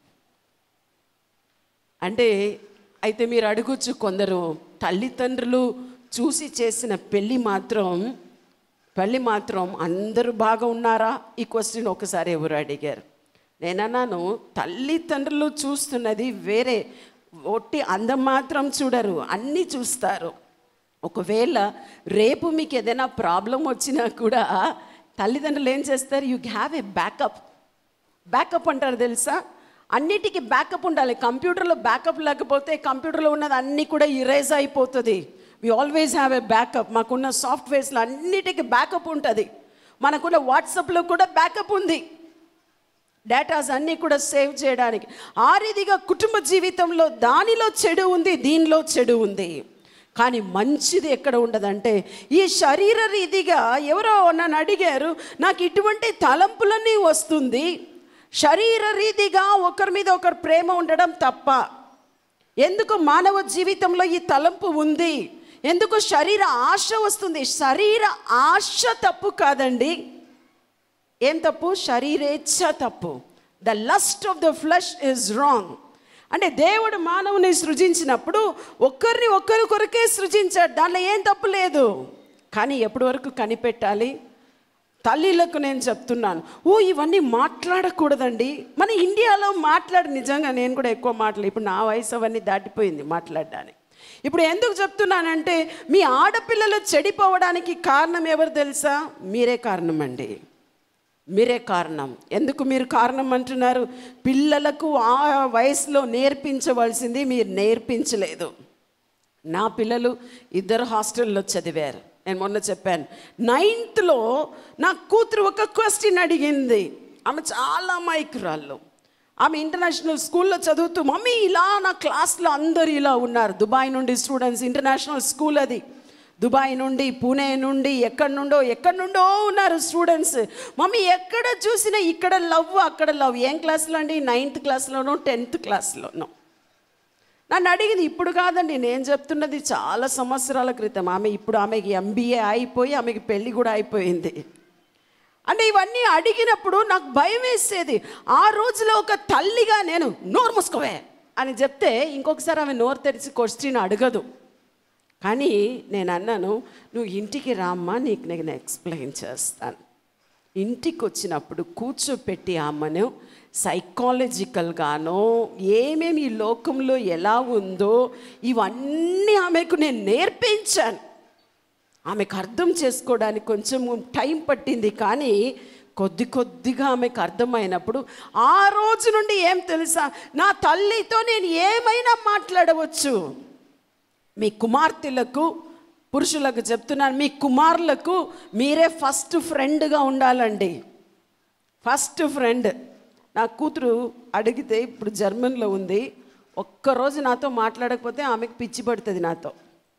అంటే అయితే మీరు అడగొచ్చు కొందరు తల్లిదండ్రులు చూసి చేసిన పెళ్ళి మాత్రం పెళ్ళి మాత్రం అందరూ బాగా ఉన్నారా ఈ క్వశ్చన్ ఒకసారి ఎవరు అడిగారు నేనన్నాను తల్లిదండ్రులు చూస్తున్నది వేరే ఒట్టి అందం మాత్రం చూడరు అన్నీ చూస్తారు ఒకవేళ రేపు మీకు ఏదైనా ప్రాబ్లం వచ్చినా కూడా తల్లిదండ్రులు ఏం చేస్తారు you have a backup backup అంటారు తెలుసా అన్నిటికీ బ్యాకప్ ఉండాలి కంప్యూటర్లో బ్యాకప్ లేకపోతే కంప్యూటర్లో ఉన్నది అన్నీ కూడా ఇరేజ్ అయిపోతుంది we always have a backup మాకున్న సాఫ్ట్వేర్స్లో అన్నిటికీ బ్యాకప్ ఉంటుంది మనకున్న వాట్సాప్లో కూడా బ్యాకప్ ఉంది డేటాస్ అన్నీ కూడా సేవ్ చేయడానికి ఆ రీతిగా కుటుంబ జీవితంలో దానిలో చెడు ఉంది దీనిలో చెడు ఉంది కానీ మంచిది ఎక్కడ ఉండదంటే ఈ శరీర రీతిగా ఎవరో నన్ను అడిగారు నాకు ఇటువంటి తలంపులన్నీ వస్తుంది శరీర రీతిగా ఒకరి మీద ఒకరు ప్రేమ ఉండడం తప్ప ఎందుకు మానవ జీవితంలో ఈ తలంపు ఉంది ఎందుకు శరీర ఆశ వస్తుంది శరీర ఆశ తప్పు కాదండి ఏం తప్పు శరీరేచ్ఛ తప్పు the lust of the flesh is wrong అంటే దేవుడు మానవుని సృజించినప్పుడు ఒక్కరిని ఒక్కరి కొరకే సృజించాడు దాంట్లో ఏం తప్పు లేదు కానీ ఎప్పటి వరకు కనిపెట్టాలి తల్లిలకు నేను చెప్తున్నాను ఓ ఇవన్నీ మాట్లాడకూడదండి మన ఇండియాలో మాట్లాడి నిజంగా నేను కూడా ఎక్కువ మాట్లాడి ఇప్పుడు నా వయసు అవన్నీ దాటిపోయింది మాట్లాడడానికి ఇప్పుడు ఎందుకు చెప్తున్నానంటే మీ ఆడపిల్లలు చెడిపోవడానికి కారణం ఎవరు తెలుసా మీరే కారణం అండి మీరే కారణం ఎందుకు మీరు కారణం అంటున్నారు పిల్లలకు ఆ వయసులో నేర్పించవలసింది మీరు నేర్పించలేదు నా పిల్లలు ఇద్దరు హాస్టల్లో చదివారు నేను మొన్న చెప్పాను నైన్త్లో నా కూతురు ఒక క్వశ్చన్ అడిగింది ఆమె చాలా అమాయకురాళ్ళు ఆమె ఇంటర్నేషనల్ స్కూల్లో చదువుతూ మమ్మీ ఇలా నా క్లాస్లో అందరు ఇలా ఉన్నారు దుబాయ్ నుండి స్టూడెంట్స్ ఇంటర్నేషనల్ స్కూల్ అది దుబాయ్ నుండి పూణే నుండి ఎక్కడి నుండో ఎక్కడి నుండో ఉన్నారు స్టూడెంట్స్ మమ్మీ ఎక్కడ చూసినా ఇక్కడ లవ్ అక్కడ లవ్ ఏం క్లాస్లో అండి నైన్త్ క్లాస్లోనో టెన్త్ క్లాస్లోనో నన్ను అడిగింది ఇప్పుడు కాదండి నేను చెప్తున్నది చాలా సంవత్సరాల క్రితం ఆమె ఇప్పుడు ఆమెకి ఎంబీఏ అయిపోయి ఆమెకి పెళ్ళి కూడా అయిపోయింది అంటే ఇవన్నీ అడిగినప్పుడు నాకు భయం వేసేది ఆ రోజులో ఒక తల్లిగా నేను నోరు మూసుకోవే అని చెప్తే ఇంకొకసారి ఆమె నోరు తెరిచి క్వశ్చన్ అడగదు కానీ నేను అన్నాను నువ్వు ఇంటికి రామ్మా నీకు నేను ఎక్స్ప్లెయిన్ చేస్తాను ఇంటికి వచ్చినప్పుడు కూర్చోపెట్టి అమ్మను సైకాలజికల్గానో ఏమేమి ఈ లోకంలో ఎలా ఉందో ఇవన్నీ ఆమెకు నేను నేర్పించాను ఆమెకు అర్థం చేసుకోవడానికి కొంచెం టైం పట్టింది కానీ కొద్ది కొద్దిగా ఆమెకు అర్థమైనప్పుడు ఆ రోజు నుండి ఏం తెలుసా నా తల్లితో నేను ఏమైనా మాట్లాడవచ్చు మీ కుమార్తెలకు పురుషులకు చెప్తున్నాను మీ కుమారులకు మీరే ఫస్ట్ ఫ్రెండ్గా ఉండాలండి ఫస్ట్ ఫ్రెండ్ నా కూతురు అడిగితే ఇప్పుడు జర్మన్లో ఉంది ఒక్కరోజు నాతో మాట్లాడకపోతే ఆమెకు పిచ్చి పడుతుంది నాతో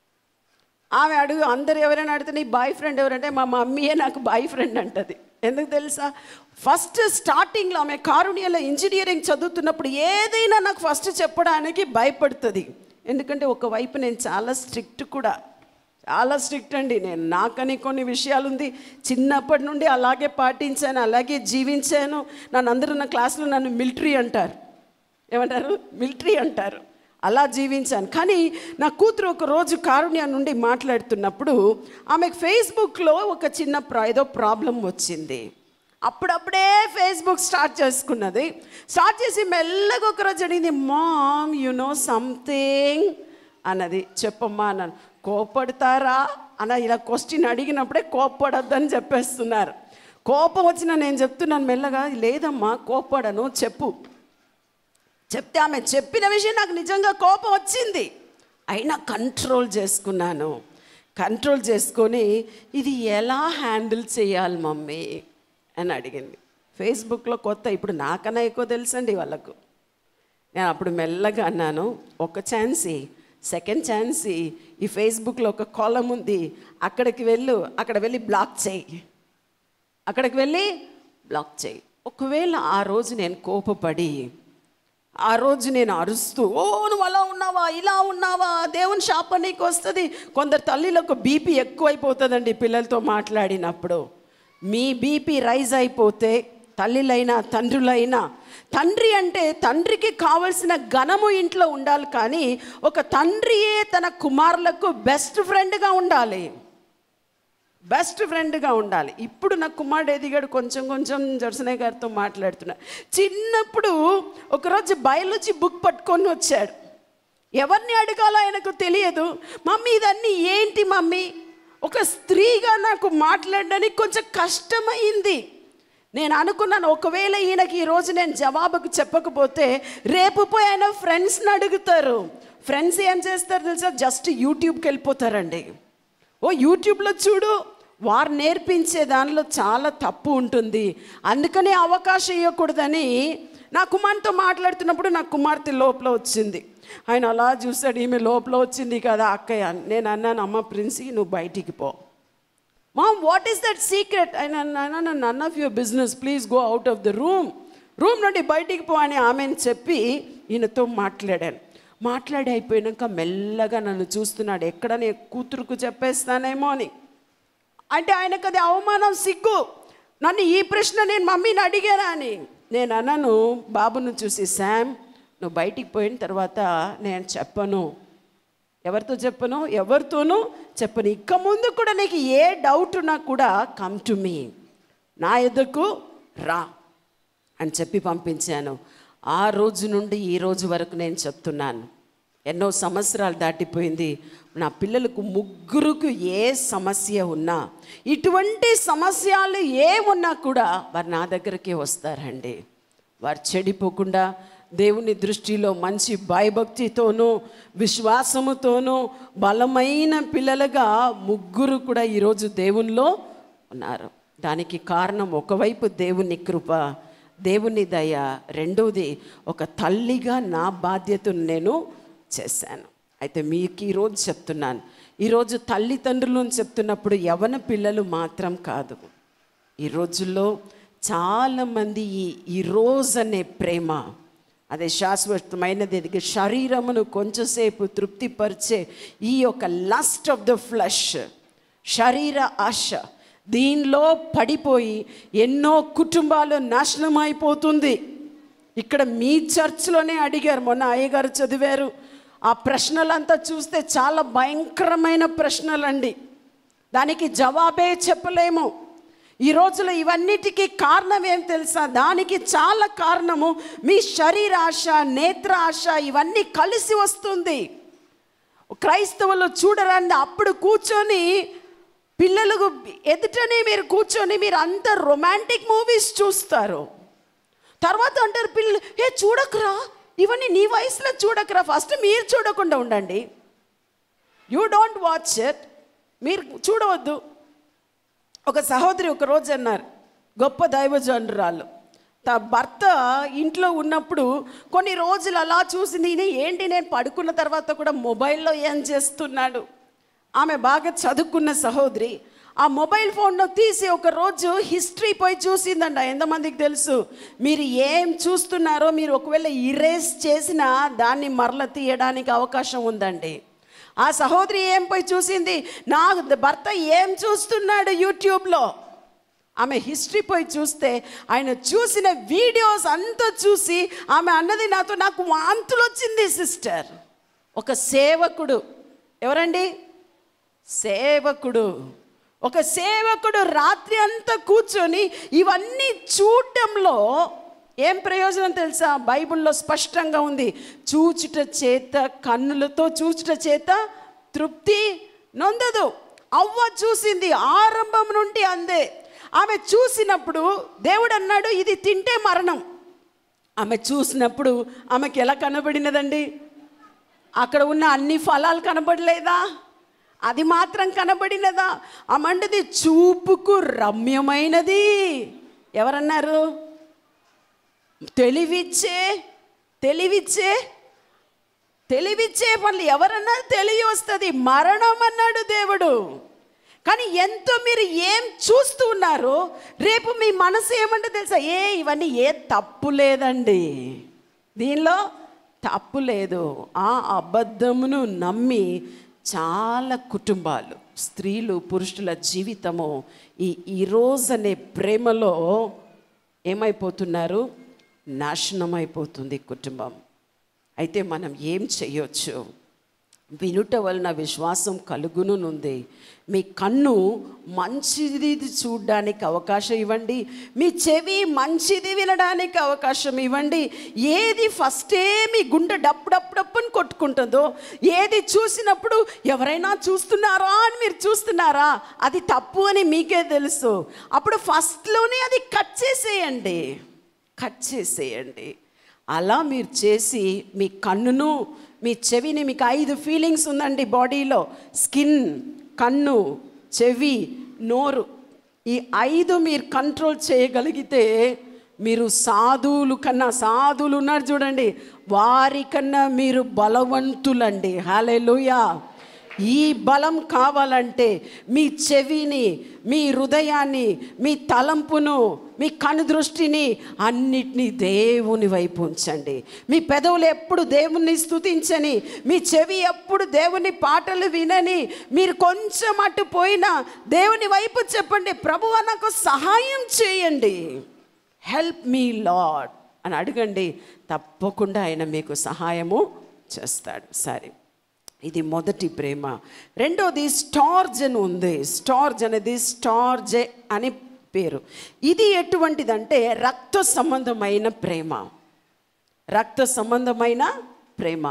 ఆమె అడుగు అందరు ఎవరైనా అడిగితే నీ బాయ్ ఫ్రెండ్ ఎవరంటే మా మమ్మీయే నాకు బాయ్ ఫ్రెండ్ అంటది ఎందుకు తెలుసా ఫస్ట్ స్టార్టింగ్లో ఆమె కారుణ్యలో ఇంజనీరింగ్ చదువుతున్నప్పుడు ఏదైనా నాకు ఫస్ట్ చెప్పడానికి భయపడుతుంది ఎందుకంటే ఒకవైపు నేను చాలా స్ట్రిక్ట్ కూడా చాలా స్ట్రిక్ట్ అండి నేను నాకని కొన్ని విషయాలు ఉంది చిన్నప్పటి నుండి అలాగే పాటించాను అలాగే జీవించాను నన్ను అందరూ నా క్లాస్లో నన్ను మిలిటరీ అంటారు ఏమంటారు మిలిటరీ అంటారు అలా జీవించాను కానీ నా కూతురు ఒక రోజు కారుణ్య నుండి మాట్లాడుతున్నప్పుడు ఆమెకు ఫేస్బుక్లో ఒక చిన్న ప్రా ఏదో ప్రాబ్లం వచ్చింది అప్పుడప్పుడే ఫేస్బుక్ స్టార్ట్ చేసుకున్నది స్టార్ట్ చేసి మెల్లగా ఒక రోజు అడిగింది మామ్ యు నో సంథింగ్ అన్నది చెప్పమ్మా అన్నాను కోపడతారా అన్న ఇలా క్వశ్చన్ అడిగినప్పుడే కోపడొద్దని చెప్పేస్తున్నారు కోపం వచ్చినా నేను చెప్తున్నాను మెల్లగా లేదమ్మా కోపడను చెప్పు చెప్తే ఆమె చెప్పిన విషయం నాకు నిజంగా కోపం వచ్చింది అయినా కంట్రోల్ చేసుకున్నాను కంట్రోల్ చేసుకొని ఇది ఎలా హ్యాండిల్ చేయాలి మమ్మీ అని అడిగింది ఫేస్బుక్లో కొత్త ఇప్పుడు నాకన్నా ఎక్కువ తెలుసండి వాళ్ళకు నేను అప్పుడు మెల్లగా అన్నాను ఒక ఛాన్స్ ఇయ్యి. సెకండ్ ఛాన్స్ ఈ ఫేస్బుక్లో ఒక కాలం ఉంది అక్కడికి వెళ్ళు అక్కడ వెళ్ళి బ్లాక్ చేయి అక్కడికి వెళ్ళి బ్లాక్ చేయి ఒకవేళ ఆ రోజు నేను కోపపడి ఆ రోజు నేను అరుస్తూ ఓ నువ్వు అలా ఉన్నావా ఇలా ఉన్నావా దేవుని శాప నీకు వస్తుంది కొందరు తల్లిలకు బీపీ ఎక్కువైపోతుందండి పిల్లలతో మాట్లాడినప్పుడు మీ బీపీ రైజ్ అయిపోతే తల్లిలైనా తండ్రులైనా తండ్రి అంటే తండ్రికి కావలసిన ఘనము ఇంట్లో ఉండాలి కానీ ఒక తండ్రియే తన కుమారులకు బెస్ట్ ఫ్రెండ్గా ఉండాలి బెస్ట్ ఫ్రెండ్గా ఉండాలి ఇప్పుడు నా కుమారుడు ఎదిగాడు కొంచెం కొంచెం జర్సనయ్య గారితో మాట్లాడుతున్నా చిన్నప్పుడు ఒకరోజు బయాలజీ బుక్ పట్టుకొని వచ్చాడు ఎవరిని అడగాలో ఆయనకు తెలియదు మమ్మీ ఇదన్నీ ఏంటి మమ్మీ ఒక స్త్రీగా నాకు మాట్లాడడానికి కొంచెం కష్టమైంది నేను అనుకున్నాను ఒకవేళ ఈయనకి ఈరోజు నేను జవాబుకు చెప్పకపోతే రేపు పోయి ఆయన ఫ్రెండ్స్ని అడుగుతారు ఫ్రెండ్స్ ఏం చేస్తారు తెలుసా జస్ట్ యూట్యూబ్కి వెళ్ళిపోతారండి ఓ యూట్యూబ్లో చూడు వారు నేర్పించే దానిలో చాలా తప్పు ఉంటుంది అందుకనే అవకాశం ఇవ్వకూడదని నా కుమార్తెతో మాట్లాడుతున్నప్పుడు నా కుమార్తె లోపల వచ్చింది ఆయన అలా చూశాడు ఈమె లోపల వచ్చింది కదా అక్కయ్య నేను అన్నాను అమ్మ ప్రిన్సి నువ్వు బయటికి పో mom what is that secret ఆయన అన్న none of your business please go out of the room room నుండి బయటికి పో అని ఆమెను చెప్పి ఈయనతో మాట్లాడాను మాట్లాడి అయిపోయాక మెల్లగా నన్ను చూస్తున్నాడు ఎక్కడ నేను కూతురుకు చెప్పేస్తానేమో అని అంటే ఆయనకు అది అవమానం సిగ్గు నన్ను ఈ ప్రశ్న నేను మమ్మీని అడిగానా అని నేను అన్నాను బాబును చూసి శామ్ నువ్వు బయటికి పోయిన తర్వాత నేను చెప్పను ఎవరితో చెప్పను ఎవరితోనూ చెప్పను ఇక ముందు కూడా నీకు ఏ డౌట్ ఉన్నా కూడా కమ్ టు మీ నా ఎదుకు రా అని చెప్పి పంపించాను ఆ రోజు నుండి ఈ రోజు వరకు నేను చెప్తున్నాను ఎన్నో సంవత్సరాలు దాటిపోయింది నా పిల్లలకు ముగ్గురుకు ఏ సమస్య ఉన్నా ఇటువంటి సమస్యలు ఏ ఉన్నా కూడా వారు నా దగ్గరికి వస్తారండి వారు చెడిపోకుండా దేవుని దృష్టిలో మంచి భయభక్తితోనూ విశ్వాసముతోనూ బలమైన పిల్లలుగా ముగ్గురు కూడా ఈరోజు దేవునిలో ఉన్నారు దానికి కారణం ఒకవైపు దేవుని కృప దేవుని దయ రెండవది ఒక తల్లిగా నా బాధ్యతను నేను చేశాను అయితే మీకు ఈరోజు చెప్తున్నాను ఈరోజు తల్లిదండ్రులు అని చెప్తున్నప్పుడు యవన పిల్లలు మాత్రం కాదు ఈ రోజుల్లో చాలామంది ఈ ఈ రోజు అనే ప్రేమ అదే శాశ్వతమైనది ఇది శరీరమును కొంచెంసేపు తృప్తిపరిచే ఈ యొక్క లస్ట్ ఆఫ్ ద ఫ్లష్ శరీర ఆశ దీనిలో పడిపోయి ఎన్నో కుటుంబాలు నాశనం అయిపోతుంది ఇక్కడ మీ చర్చ్లోనే అడిగారు మొన్న అయ్యగారు చదివారు ఆ ప్రశ్నలంతా చూస్తే చాలా భయంకరమైన ప్రశ్నలండి దానికి జవాబే చెప్పలేము ఈ రోజులో ఇవన్నిటికీ కారణం ఏం తెలుసా దానికి చాలా కారణము మీ శరీర ఆశ నేత్ర ఆశ ఇవన్నీ కలిసి వస్తుంది క్రైస్తవులు చూడరండి అప్పుడు కూర్చొని పిల్లలకు ఎదుటనే మీరు కూర్చొని మీరు అంత రొమాంటిక్ మూవీస్ చూస్తారు తర్వాత అంటారు పిల్లలు ఏ చూడకురా ఇవన్నీ నీ వయసులో చూడకురా ఫస్ట్ మీరు చూడకుండా ఉండండి యూ డోంట్ వాచ్ ఇట్ మీరు చూడవద్దు ఒక సహోదరి ఒక రోజు అన్నారు గొప్ప దైవజనురాలు తా భర్త ఇంట్లో ఉన్నప్పుడు కొన్ని రోజులు అలా చూసింది ఈయన ఏంటి నేను పడుకున్న తర్వాత కూడా మొబైల్లో ఏం చేస్తున్నాడు ఆమె బాగా చదువుకున్న సహోదరి ఆ మొబైల్ ఫోన్లో తీసి ఒక రోజు హిస్టరీ పోయి చూసిందంట ఎంతమందికి తెలుసు మీరు ఏం చూస్తున్నారో మీరు ఒకవేళ ఇరేస్ చేసినా దాన్ని మరల తీయడానికి అవకాశం ఉందండి ఆ సహోదరి ఏం పోయి చూసింది నా భర్త ఏం చూస్తున్నాడు యూట్యూబ్లో ఆమె హిస్టరీ పోయి చూస్తే ఆయన చూసిన వీడియోస్ అంతా చూసి ఆమె అన్నది నాతో నాకు వాంతులు వచ్చింది సిస్టర్ ఒక సేవకుడు ఎవరండి సేవకుడు ఒక సేవకుడు రాత్రి అంతా కూర్చొని ఇవన్నీ చూడటంలో ఏం ప్రయోజనం తెలుసా బైబిల్లో స్పష్టంగా ఉంది చూచుట చేత కన్నులతో చూచుట చేత తృప్తి నొందదు అవ్వ చూసింది ఆరంభం నుండి అందే ఆమె చూసినప్పుడు దేవుడు అన్నాడు ఇది తింటే మరణం ఆమె చూసినప్పుడు ఆమెకి ఎలా కనబడినదండి అక్కడ ఉన్న అన్ని ఫలాలు కనబడలేదా అది మాత్రం కనబడినదా అమంటది చూపుకు రమ్యమైనది ఎవరన్నారు తెలివిచ్చే తెలివిచ్చే తెలివిచ్చే పనులు ఎవరన్నా తెలివి వస్తుంది మరణం అన్నాడు దేవుడు కానీ ఎంతో మీరు ఏం చూస్తూ ఉన్నారు రేపు మీ మనసు ఏమంటే తెలుసా ఏ ఇవన్నీ ఏ తప్పు లేదండి దీనిలో తప్ు లేదు ఆ అబద్ధమును నమ్మి చాలా కుటుంబాలు స్త్రీలు పురుషుల జీవితము ఈ ఈరోజు అనే ప్రేమలో ఏమైపోతున్నారు నాశనం అయిపోతుంది కుటుంబం అయితే మనం ఏం చేయొచ్చు వినుట వలన విశ్వాసం కలుగునుంది మీ కన్ను మంచిది చూడడానికి అవకాశం ఇవ్వండి మీ చెవి మంచిది వినడానికి అవకాశం ఇవ్వండి ఏది ఫస్టే మీ గుండె డప్పు డప్పు డప్పుని కొట్టుకుంటుందో ఏది చూసినప్పుడు ఎవరైనా చూస్తున్నారా అని మీరు చూస్తున్నారా అది తప్పు అని మీకే తెలుసు అప్పుడు ఫస్ట్లోనే అది కట్ చేసేయండి కట్ చేసేయండి అలా మీరు చేసి మీ కన్నును మీ చెవిని మీకు ఐదు ఫీలింగ్స్ ఉందండి బాడీలో స్కిన్ కన్ను చెవి నోరు ఈ ఐదు మీరు కంట్రోల్ చేయగలిగితే మీరు సాధువులు కన్నా సాధువులు ఉన్నారు చూడండి వారికన్నా మీరు బలవంతులండి హాలేలుయా ఈ బలం కావాలంటే మీ చెవిని మీ హృదయాన్ని మీ తలంపును మీ కనుదృష్టిని అన్నిటినీ దేవుని వైపు ఉంచండి మీ పెదవులు ఎప్పుడు దేవుణ్ణి స్తుతించని మీ చెవి ఎప్పుడు దేవుని పాటలు వినని మీరు కొంచెం అటు పోయినా దేవుని వైపు చెప్పండి ప్రభువ నాకు సహాయం చేయండి హెల్ప్ మీ లాడ్ అని అడగండి తప్పకుండా ఆయన మీకు సహాయము చేస్తాడు సరే ఇది మొదటి ప్రేమ రెండోది స్టార్జ్ అని ఉంది స్టార్జ్ అనేది స్టార్జే అని పేరు ఇది ఎటువంటిదంటే రక్త సంబంధమైన ప్రేమ రక్త సంబంధమైన ప్రేమ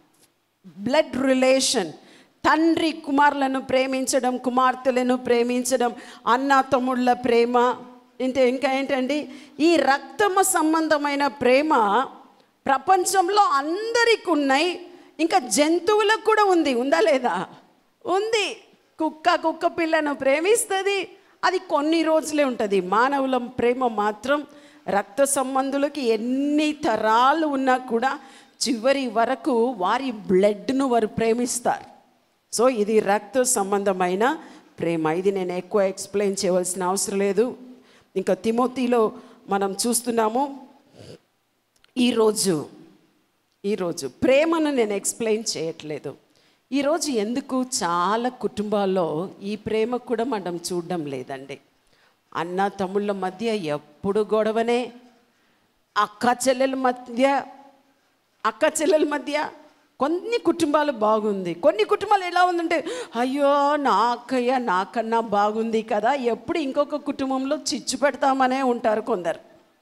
బ్లడ్ రిలేషన్ తండ్రి కుమారులను ప్రేమించడం కుమార్తెలను ప్రేమించడం అన్న తమ్ముళ్ళ ప్రేమ ఇంతే ఇంకా ఏంటండి ఈ రక్తము సంబంధమైన ప్రేమ ప్రపంచంలో అందరికి ఉన్నాయి ఇంకా జంతువులకు కూడా ఉంది ఉందా లేదా ఉంది కుక్క కుక్క పిల్లను ప్రేమిస్తుంది అది కొన్ని రోజులే ఉంటుంది మానవుల ప్రేమ మాత్రం రక్త సంబంధులకి ఎన్ని తరాలు ఉన్నా కూడా చివరి వరకు వారి బ్లడ్ను వారు ప్రేమిస్తారు సో ఇది రక్త సంబంధమైన ప్రేమ ఇది నేను ఎక్కువ ఎక్స్ప్లెయిన్ చేయవలసిన అవసరం లేదు ఇంకా తిమోతిలో మనం చూస్తున్నాము ఈరోజు ఈరోజు ప్రేమను నేను ఎక్స్ప్లెయిన్ చేయట్లేదు ఈరోజు ఎందుకు చాలా కుటుంబాల్లో ఈ ప్రేమ కూడా మనం చూడడం లేదండి అన్న తమ్ముళ్ళ మధ్య ఎప్పుడు గొడవనే అక్క చెల్లెల మధ్య అక్క చెల్లెల మధ్య కొన్ని కుటుంబాలు బాగుంది కొన్ని కుటుంబాలు ఎలా ఉందంటే అయ్యో నా అక్కయ్య నాకన్నా బాగుంది కదా ఎప్పుడు ఇంకొక కుటుంబంలో చిచ్చు పెడతామనే ఉంటారు కొందరు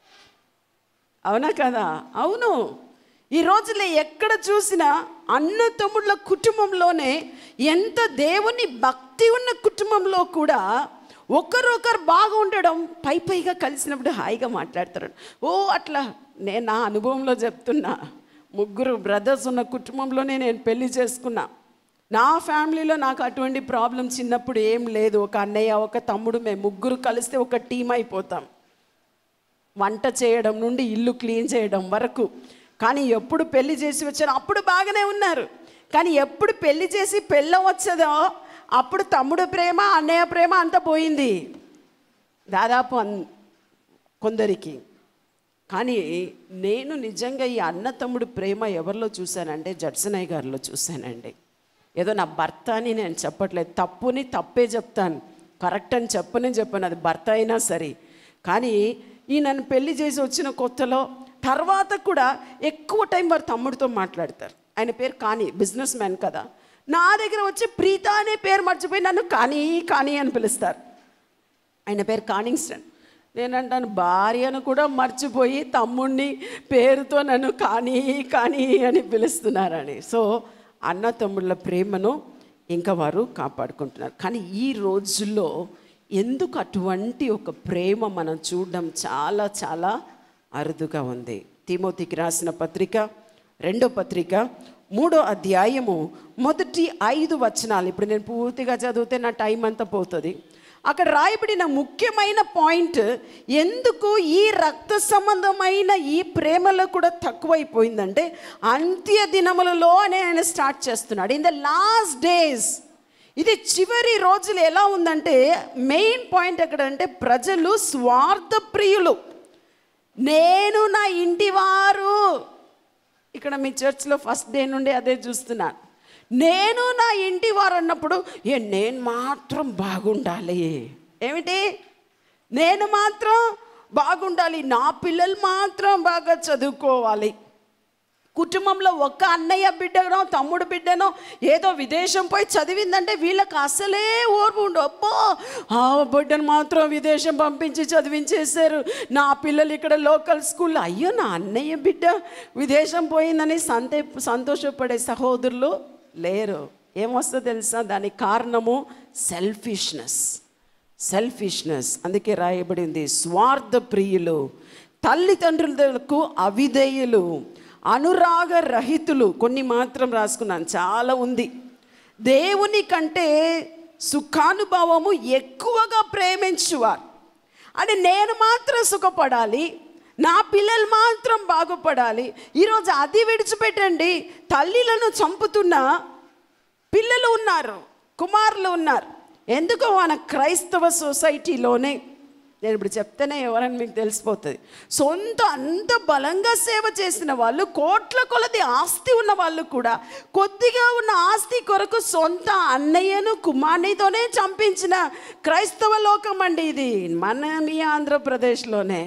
అవునా కదా అవును ఈ రోజులో ఎక్కడ చూసినా అన్న తమ్ముళ్ళ కుటుంబంలోనే ఎంత దేవుని భక్తి ఉన్న కుటుంబంలో కూడా ఒకరొకరు బాగా ఉండడం పై పైగా కలిసినప్పుడు హాయిగా మాట్లాడతారు ఓ అట్లా నేను నా అనుభవంలో చెప్తున్నా ముగ్గురు బ్రదర్స్ ఉన్న కుటుంబంలోనే నేను పెళ్లి చేసుకున్నా నా ఫ్యామిలీలో నాకు అటువంటి ప్రాబ్లం చిన్నప్పుడు ఏం లేదు ఒక అన్నయ్య ఒక తమ్ముడు మేము ముగ్గురు కలిస్తే ఒక టీం అయిపోతాం వంట చేయడం నుండి ఇల్లు క్లీన్ చేయడం వరకు కానీ ఎప్పుడు పెళ్లి చేసి వచ్చారో అప్పుడు బాగానే ఉన్నారు కానీ ఎప్పుడు పెళ్లి చేసి పెళ్ళం వచ్చదో అప్పుడు తమ్ముడు ప్రేమ అన్నయ్య ప్రేమ అంతా పోయింది దాదాపు అన్ కొందరికి కానీ నేను నిజంగా ఈ అన్న తమ్ముడు ప్రేమ ఎవరిలో చూశానంటే జడ్సనయ్య గారిలో చూశానండి ఏదో నా భర్త అని నేను చెప్పట్లేదు తప్పుని తప్పే చెప్తాను కరెక్ట్ అని చెప్పనే చెప్పాను అది భర్త అయినా సరే కానీ ఈ నన్ను పెళ్లి చేసి వచ్చిన కొత్తలో తర్వాత కూడా ఎక్కువ టైం వారు తమ్ముడితో మాట్లాడతారు ఆయన పేరు కానీ బిజినెస్ మ్యాన్ కదా నా దగ్గర వచ్చి ప్రీత అనే పేరు మర్చిపోయి నన్ను కానీ కానీ అని పిలుస్తారు ఆయన పేరు కానింగ్స్టన్ నేనంటాను భార్యను కూడా మర్చిపోయి తమ్ముడిని పేరుతో నన్ను కానీ కానీ అని పిలుస్తున్నారని సో అన్న తమ్ముళ్ళ ప్రేమను ఇంకా వారు కాపాడుకుంటున్నారు కానీ ఈ రోజుల్లో ఎందుకు అటువంటి ఒక ప్రేమ మనం చూడడం చాలా చాలా అరుదుగా ఉంది తిమోతికి రాసిన పత్రిక రెండో పత్రిక మూడో అధ్యాయము మొదటి ఐదు వచనాలు ఇప్పుడు నేను పూర్తిగా చదివితే నా టైం అంతా పోతుంది అక్కడ రాయబడిన ముఖ్యమైన పాయింట్ ఎందుకు ఈ రక్త సంబంధమైన ఈ ప్రేమలో కూడా తక్కువైపోయిందంటే అంత్య దినములలో అని ఆయన స్టార్ట్ చేస్తున్నాడు ఇన్ ద లాస్ట్ డేస్ ఇది చివరి రోజులు ఎలా ఉందంటే మెయిన్ పాయింట్ ఎక్కడ అంటే ప్రజలు స్వార్థ ప్రియులు నేను నా ఇంటి వారు ఇక్కడ మీ చర్చ్లో ఫస్ట్ డే నుండి అదే చూస్తున్నాను నేను నా ఇంటి వారు అన్నప్పుడు ఏ నేను మాత్రం బాగుండాలి ఏమిటి నేను మాత్రం బాగుండాలి నా పిల్లలు మాత్రం బాగా చదువుకోవాలి కుటుంబంలో ఒక్క అన్నయ్య బిడ్డనో తమ్ముడు బిడ్డనో ఏదో విదేశం పోయి చదివిందంటే వీళ్ళకి అసలే ఓర్పు ఉండు అబ్బో ఆ బిడ్డను మాత్రం విదేశం పంపించి చదివించేశారు నా పిల్లలు ఇక్కడ లోకల్ స్కూల్లో అయ్యో నా అన్నయ్య బిడ్డ విదేశం పోయిందని సంతే సంతోషపడే సహోదరులు లేరు ఏమొస్తుందో తెలుసా దానికి కారణము సెల్ఫిష్నెస్ సెల్ఫిష్నెస్ అందుకే రాయబడింది స్వార్థ ప్రియులు తల్లిదండ్రులకు అవిధేయులు అనురాగ రహితులు కొన్ని మాత్రం రాసుకున్నాను చాలా ఉంది దేవుని కంటే సుఖానుభవము ఎక్కువగా ప్రేమించువారు అంటే నేను మాత్రం సుఖపడాలి నా పిల్లలు మాత్రం బాగుపడాలి ఈరోజు అది విడిచిపెట్టండి తల్లిలను చంపుతున్న పిల్లలు ఉన్నారు కుమారులు ఉన్నారు ఎందుకో మన క్రైస్తవ సొసైటీలోనే నేను ఇప్పుడు చెప్తేనే ఎవరని మీకు తెలిసిపోతుంది సొంత అంత బలంగా సేవ చేసిన వాళ్ళు కోట్ల కొలది ఆస్తి ఉన్న వాళ్ళు కూడా కొద్దిగా ఉన్న ఆస్తి కొరకు సొంత అన్నయ్యను కుమార్నితోనే చంపించిన క్రైస్తవ లోకం అండి ఇది మన మీ ఆంధ్రప్రదేశ్లోనే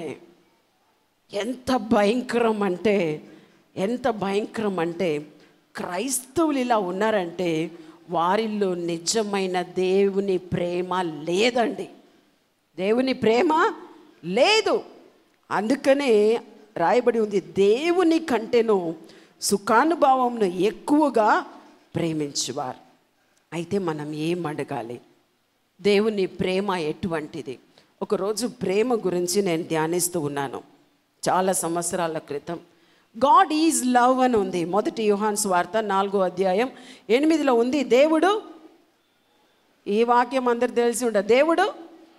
ఎంత భయంకరం అంటే ఎంత భయంకరం అంటే క్రైస్తవులు ఇలా ఉన్నారంటే వారిలో నిజమైన దేవుని ప్రేమ లేదండి దేవుని ప్రేమ లేదు అందుకనే రాయబడి ఉంది దేవుని కంటేను సుఖానుభావంను ఎక్కువగా ప్రేమించువారు అయితే మనం ఏం అడగాలి దేవుని ప్రేమ ఎటువంటిది ఒకరోజు ప్రేమ గురించి నేను ధ్యానిస్తూ ఉన్నాను చాలా సంవత్సరాల క్రితం గాడ్ ఈజ్ లవ్ అని ఉంది మొదటి యుహాన్స్ వార్త నాలుగో అధ్యాయం ఎనిమిదిలో ఉంది దేవుడు ఈ వాక్యం అందరు తెలిసి ఉండదు దేవుడు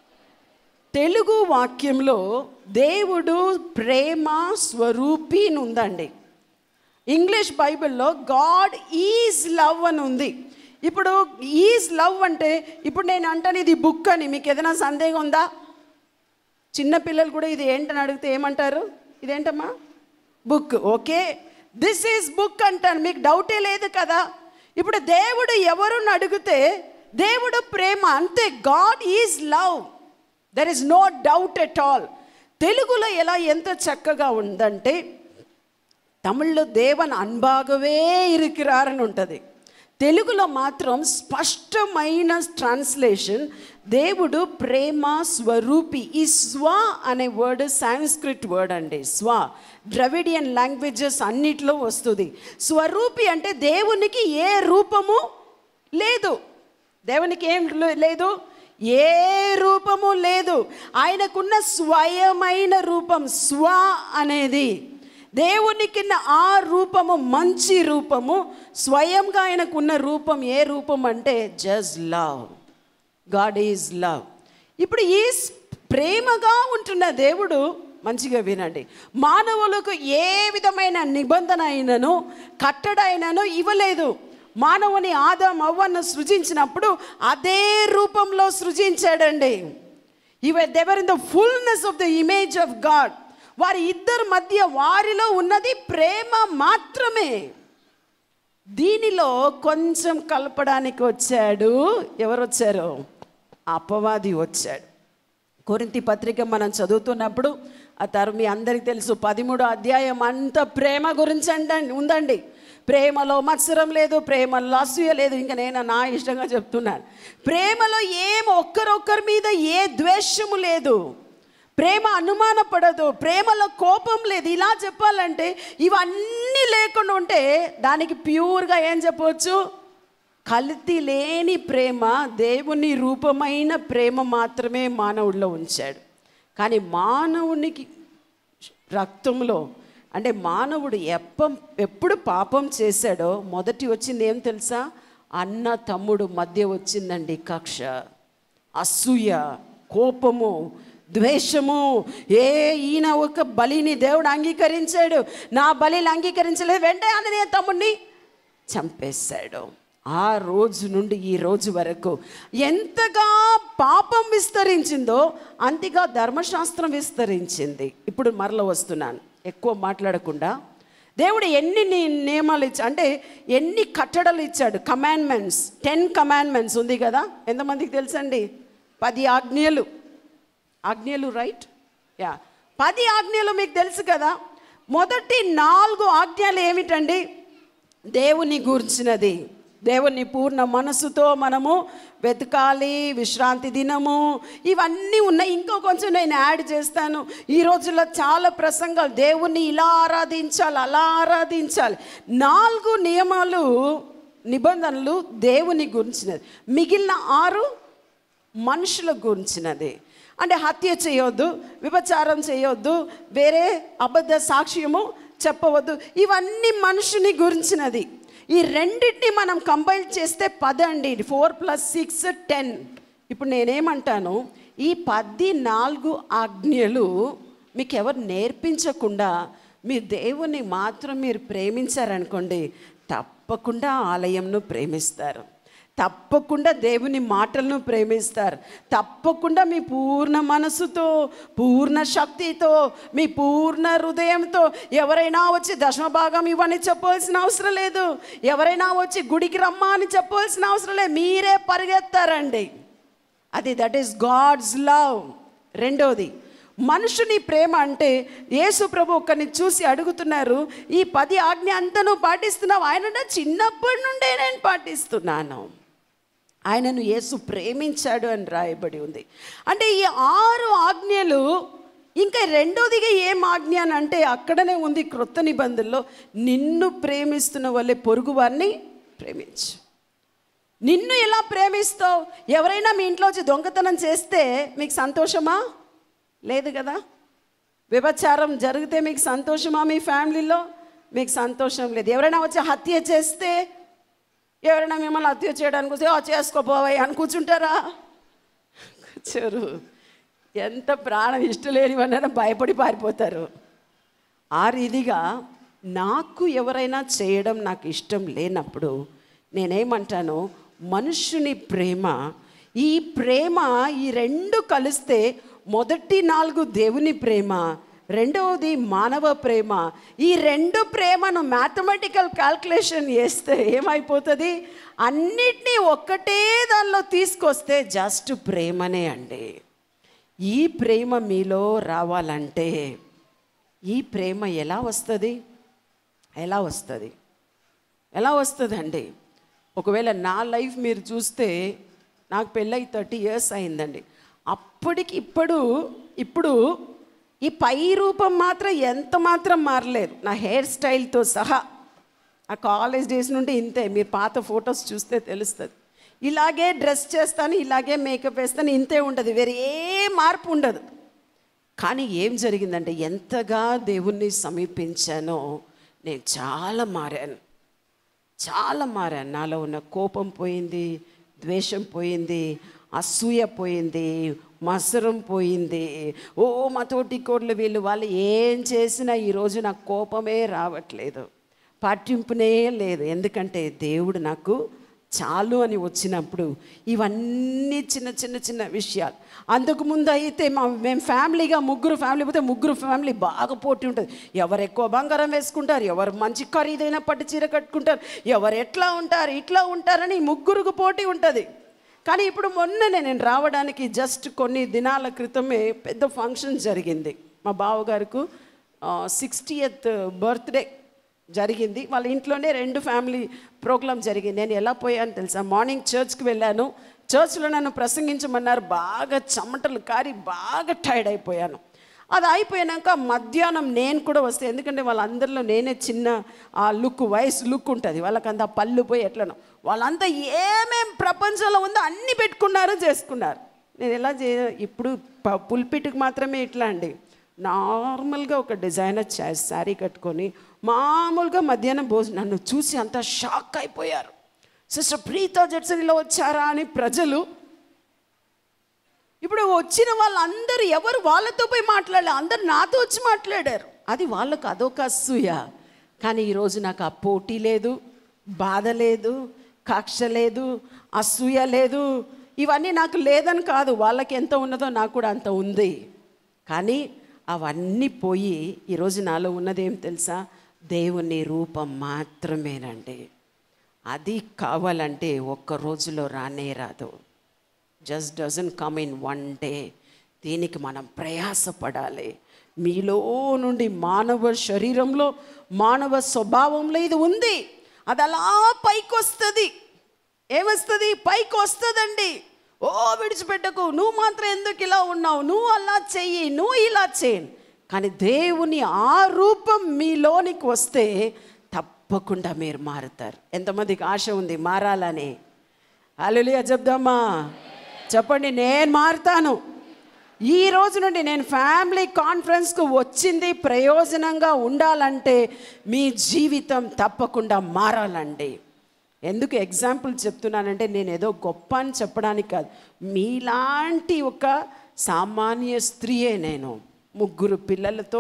తెలుగు వాక్యంలో దేవుడు ప్రేమ స్వరూపి అని ఉందండి ఇంగ్లీష్ బైబిల్లో గాడ్ ఈజ్ లవ్ అని ఉంది ఇప్పుడు ఈజ్ లవ్ అంటే ఇప్పుడు నేను అంటాను ఇది బుక్ అని మీకు ఏదైనా సందేహం ఉందా చిన్న పిల్లలు కూడా ఇది ఏంటని అడిగితే ఏమంటారు ఇదేంటమ్మా book okay this is book అంటాను మీకు డౌటే లేదు కదా ఇప్పుడు దేవుడు ఎవరుని అడిగితే దేవుడు ప్రేమ అంతే God is love there is no doubt at all తెలుగులో ఎలా ఎంత చక్కగా ఉందంటే తమిళ్లో దేవన్ అన్బాగవే ఇరికిరారని ఉంటుంది తెలుగులో మాత్రం స్పష్టమైన ట్రాన్స్లేషన్ దేవుడు ప్రేమ స్వరూపి ఈ స్వ అనే వర్డ్ సాంస్క్రిట్ వర్డ్ అండి స్వ ద్రవిడియన్ లాంగ్వేజెస్ అన్నిట్లో వస్తుంది స్వరూపి అంటే దేవునికి ఏ రూపము లేదు దేవునికి ఏం లే- లేదు ఏ రూపము లేదు ఆయనకున్న స్వయమైన రూపం స్వ అనేది దేవునికి ఆ రూపము మంచి రూపము స్వయంగా ఆయనకున్న రూపం ఏ రూపం అంటే just love God is love ఇప్పుడు ఈ స్- ప్రేమగా ఉంటున్న దేవుడు మంచిగా వినండి మానవులకు ఏ విధమైన నిబంధన అయినను కట్టడైనను ఇవ్వలేదు మానవుని ఆదం అవ్వను సృజించినప్పుడు అదే రూపంలో సృజించాడండి ఇవ దెవర్ in the fullness of the image of God వారి ఇద్దరి మధ్య వారిలో ఉన్నది ప్రేమ మాత్రమే దీనిలో కొంచెం కలపడానికి వచ్చాడు ఎవరు వచ్చారు అపవాది వచ్చాడు కొరింతి పత్రిక మనం చదువుతున్నప్పుడు ఆ తర్వాత మీ అందరికీ తెలుసు పదిమూడో అధ్యాయం అంతా ప్రేమ గురించి అంట ఉందండి ప్రేమలో మత్సరం లేదు ప్రేమలో అసూయ లేదు ఇంకా నేను నా ఇష్టంగా చెప్తున్నాను ప్రేమలో ఏం ఒక్కరొక్కరి మీద ఏ ద్వేషము లేదు ప్రేమ అనుమానపడదు ప్రేమలో కోపం లేదు ఇలా చెప్పాలంటే ఇవన్నీ లేకుండా ఉంటే దానికి ప్యూర్గా ఏం చెప్పవచ్చు కల్తీ లేని ప్రేమ దేవుని రూపమైన ప్రేమ మాత్రమే మానవుడిలో ఉంచాడు కానీ మానవునికి రక్తంలో అంటే మానవుడు ఎప్ప ఎప్పుడు పాపం చేశాడో మొదటి వచ్చింది ఏం తెలుసా అన్న తమ్ముడు మధ్య వచ్చిందండి కక్ష అసూయ కోపము ద్వేషము ఏ ఈయన ఒక బలిని దేవుడు అంగీకరించాడు నా బలిని అంగీకరించలేదు వెంటనే అన్నయ్య తమ్ముడిని చంపేశాడు ఆ రోజు నుండి ఈ రోజు వరకు ఎంతగా పాపం విస్తరించిందో అంతగా ధర్మశాస్త్రం విస్తరించింది ఇప్పుడు మరల వస్తున్నాను ఎక్కువ మాట్లాడకుండా దేవుడు ఎన్ని ని- నియమాలు ఇచ్చా అంటే ఎన్ని కట్టడలు ఇచ్చాడు కమాండ్మెంట్స్ టెన్ కమాండ్మెంట్స్ ఉంది కదా ఎంతమందికి తెలుసండి పది ఆజ్ఞలు ఆజ్ఞలు రైట్ యా పది ఆజ్ఞలు మీకు తెలుసు కదా మొదటి నాలుగు ఆజ్ఞలు ఏమిటండి దేవుని గూర్చినది దేవుని పూర్ణ మనసుతో మనము వెతకాలి విశ్రాంతి దినము ఇవన్నీ ఉన్నాయి ఇంకో కొంచెం నేను యాడ్ చేస్తాను ఈ రోజుల్లో చాలా ప్రసంగాలు దేవుణ్ణి ఇలా ఆరాధించాలి అలా ఆరాధించాలి నాలుగు నియమాలు నిబంధనలు దేవుని గురించినది మిగిలిన ఆరు మనుషుల గురించినది అంటే హత్య చేయొద్దు విభచారం చేయొద్దు వేరే అబద్ధ సాక్ష్యము చెప్పవద్దు ఇవన్నీ మనుషుని గురించినది ఈ రెండింటిని మనం కంబైన్ చేస్తే పది అండి ఫోర్ ప్లస్ సిక్స్ టెన్ ఇప్పుడు నేనేమంటాను ఈ పది నాలుగు ఆజ్ఞలు మీకు ఎవరు నేర్పించకుండా మీ దేవుని మాత్రం మీరు ప్రేమించారనుకోండి తప్పకుండా ఆలయంను ప్రేమిస్తారు తప్పకుండా దేవుని మాటలను ప్రేమిస్తారు తప్పకుండా మీ పూర్ణ మనసుతో పూర్ణ శక్తితో మీ పూర్ణ హృదయంతో ఎవరైనా వచ్చి దశమ భాగం ఇవన్నీ చెప్పవలసిన అవసరం లేదు ఎవరైనా వచ్చి గుడికి రమ్మా అని చెప్పవలసిన అవసరం లేదు మీరే పరిగెత్తారండి అది దట్ ఈస్ గాడ్స్ లవ్ రెండోది మనుషుని ప్రేమ అంటే యేసు ప్రభు ఒకరిని చూసి అడుగుతున్నారు ఈ పది ఆజ్ఞ అంతా నువ్వు పాటిస్తున్నావు ఆయన చిన్నప్పటి నుండే నేను పాటిస్తున్నాను ఆయనను యేసు ప్రేమించాడు అని రాయబడి ఉంది అంటే ఈ ఆరు ఆజ్ఞలు ఇంకా రెండోదిగా ఏం ఆజ్ఞ అని అంటే అక్కడనే ఉంది క్రొత్త నిబంధనలో నిన్ను ప్రేమిస్తున్న వాళ్ళే పొరుగు వారిని ప్రేమించు నిన్ను ఎలా ప్రేమిస్తావు ఎవరైనా మీ ఇంట్లో వచ్చి దొంగతనం చేస్తే మీకు సంతోషమా లేదు కదా వ్యభచారం జరిగితే మీకు సంతోషమా మీ ఫ్యామిలీలో మీకు సంతోషం లేదు ఎవరైనా వచ్చి హత్య చేస్తే ఎవరైనా మిమ్మల్ని హత్య చేయడానికి వస్తే "ఆ, చేసుకోపోవాయి అని కూర్చుంటారా కూర్చోరు ఎంత ప్రాణం ఇష్టం లేనివన్నా భయపడి పారిపోతారు ఆ రీతిగా నాకు ఎవరైనా చేయడం నాకు ఇష్టం లేనప్పుడు నేనేమంటాను మనుషుని ప్రేమ ఈ ప్రేమ ఈ రెండు కలిస్తే మొదటి నాలుగు దేవుని ప్రేమ రెండవది మానవ ప్రేమ ఈ రెండు ప్రేమను మ్యాథమెటికల్ క్యాల్కులేషన్ చేస్తే ఏమైపోతుంది అన్నిటినీ ఒక్కటే దానిలో తీసుకొస్తే జస్ట్ ప్రేమనే అండి ఈ ప్రేమ మీలో రావాలంటే ఈ ప్రేమ ఎలా వస్తుంది ఎలా వస్తుంది ఎలా వస్తుందండి ఒకవేళ నా లైఫ్ మీరు చూస్తే నాకు పెళ్ళై థర్టీ ఇయర్స్ అయిందండి అప్పటికి ఇప్పుడు ఇప్పుడు ఈ పై రూపం మాత్రం ఎంత మాత్రం మారలేదు నా హెయిర్ స్టైల్తో సహా ఆ కాలేజ్ డేస్ నుండి ఇంతే మీరు పాత ఫొటోస్ చూస్తే తెలుస్తుంది ఇలాగే డ్రెస్ చేస్తాను ఇలాగే మేకప్ వేస్తాను ఇంతే ఉంటుంది వేరే ఏ మార్పు ఉండదు కానీ ఏం జరిగిందంటే ఎంతగా దేవుణ్ణి సమీపించానో నేను చాలా మారాను చాలా మారాను నాలో ఉన్న కోపం పోయింది ద్వేషం పోయింది అసూయ పోయింది మసరం పోయింది ఓ మా తోటి కోడ్లు వీళ్ళు వాళ్ళు ఏం చేసినా ఈరోజు నాకు కోపమే రావట్లేదు పట్టింపునే లేదు ఎందుకంటే దేవుడు నాకు చాలు అని వచ్చినప్పుడు ఇవన్నీ చిన్న చిన్న చిన్న విషయాలు అంతకు ముందు అయితే మా మేము ఫ్యామిలీగా ముగ్గురు ఫ్యామిలీ పోతే ముగ్గురు ఫ్యామిలీ బాగా పోటీ ఉంటుంది ఎవరు ఎక్కువ బంగారం వేసుకుంటారు ఎవరు మంచి ఖరీదైన పట్టు చీర కట్టుకుంటారు ఎవరు ఎట్లా ఉంటారు ఇట్లా ఉంటారని ముగ్గురుకు పోటీ ఉంటుంది కానీ ఇప్పుడు మొన్ననే నేను రావడానికి జస్ట్ కొన్ని దినాల క్రితమే పెద్ద ఫంక్షన్ జరిగింది మా బావగారికి సిక్స్టీయత్ బర్త్డే జరిగింది వాళ్ళ ఇంట్లోనే రెండు ఫ్యామిలీ ప్రోగ్రామ్ జరిగింది నేను ఎలా పోయాను తెలుసా మార్నింగ్ చర్చ్కి వెళ్ళాను చర్చ్లో నన్ను ప్రసంగించమన్నారు బాగా చెమటలు కారి బాగా టైర్డ్ అయిపోయాను అది అయిపోయాక మధ్యాహ్నం నేను కూడా వస్తే ఎందుకంటే వాళ్ళందరిలో నేనే చిన్న ఆ లుక్ వయసు లుక్ ఉంటుంది వాళ్ళకంతా పళ్ళు పోయి ఎట్లనో వాళ్ళంతా ఏమేం ప్రపంచంలో ఉందో అన్నీ పెట్టుకున్నారు చేసుకున్నారు నేను ఎలా చే ఇప్పుడు ప- పుల్పిట్కి మాత్రమే ఇట్లా అండి నార్మల్గా ఒక డిజైనర్ శారీ కట్టుకొని మామూలుగా మధ్యాహ్నం భోజనం నన్ను చూసి అంతా షాక్ అయిపోయారు సిస్టర్ ప్రీతా జడ్సన్ ఇలా వచ్చారా అని ప్రజలు ఇప్పుడు వచ్చిన వాళ్ళందరూ ఎవరు వాళ్ళతో పోయి మాట్లాడలే అందరు నాతో వచ్చి మాట్లాడారు అది వాళ్ళకు అదొక అసూయ కానీ ఈరోజు నాకు ఆ పోటీ లేదు బాధ లేదు కక్ష లేదు అసూయ లేదు ఇవన్నీ నాకు లేదని కాదు వాళ్ళకి ఎంత ఉన్నదో నాకు కూడా అంత ఉంది కానీ అవన్నీ పోయి ఈరోజు నాలో ఉన్నదేం తెలుసా దేవుని రూపం మాత్రమేనండి అది కావాలంటే ఒక్క రోజులో రానే రాదు just doesn't come in one day దీనికి మనం ప్రయాసపడాలి మీలో నుండి మానవ శరీరంలో మానవ స్వభావంలో ఇది ఉంది అది అలా పైకి వస్తుంది ఏమొస్తుంది పైకి వస్తుందండి ఓ విడిచిపెట్టకు నువ్వు మాత్రం ఎందుకు ఇలా ఉన్నావు నువ్వు అలా చెయ్యి నువ్వు ఇలా చేయి కానీ దేవుని ఆ రూపం మీలోనికి వస్తే తప్పకుండా మీరు మారుతారు ఎంతమందికి ఆశ ఉంది మారాలని అల్లులియా చెప్దామా చెప్పండి నేను మారుతాను ఈ రోజు నుండి నేను ఫ్యామిలీ కాన్ఫరెన్స్కు వచ్చింది ప్రయోజనంగా ఉండాలంటే మీ జీవితం తప్పకుండా మారాలండి ఎందుకు ఎగ్జాంపుల్ చెప్తున్నానంటే నేను ఏదో గొప్ప అని చెప్పడానికి కాదు మీలాంటి ఒక సామాన్య స్త్రీయే నేను ముగ్గురు పిల్లలతో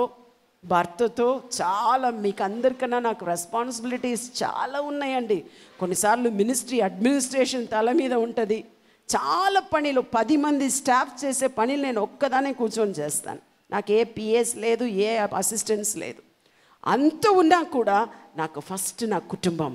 భర్తతో చాలా మీకు అందరికన్నా నాకు రెస్పాన్సిబిలిటీస్ చాలా ఉన్నాయండి కొన్నిసార్లు మినిస్ట్రీ అడ్మినిస్ట్రేషన్ తల మీద ఉంటుంది చాలా పనిలు పది మంది స్టాఫ్ చేసే పనిలు నేను ఒక్కదానే కూర్చొని చేస్తాను నాకు ఏ పిఎస్ లేదు ఏ అసిస్టెన్స్ లేదు అంత ఉన్నా కూడా నాకు ఫస్ట్ నా కుటుంబం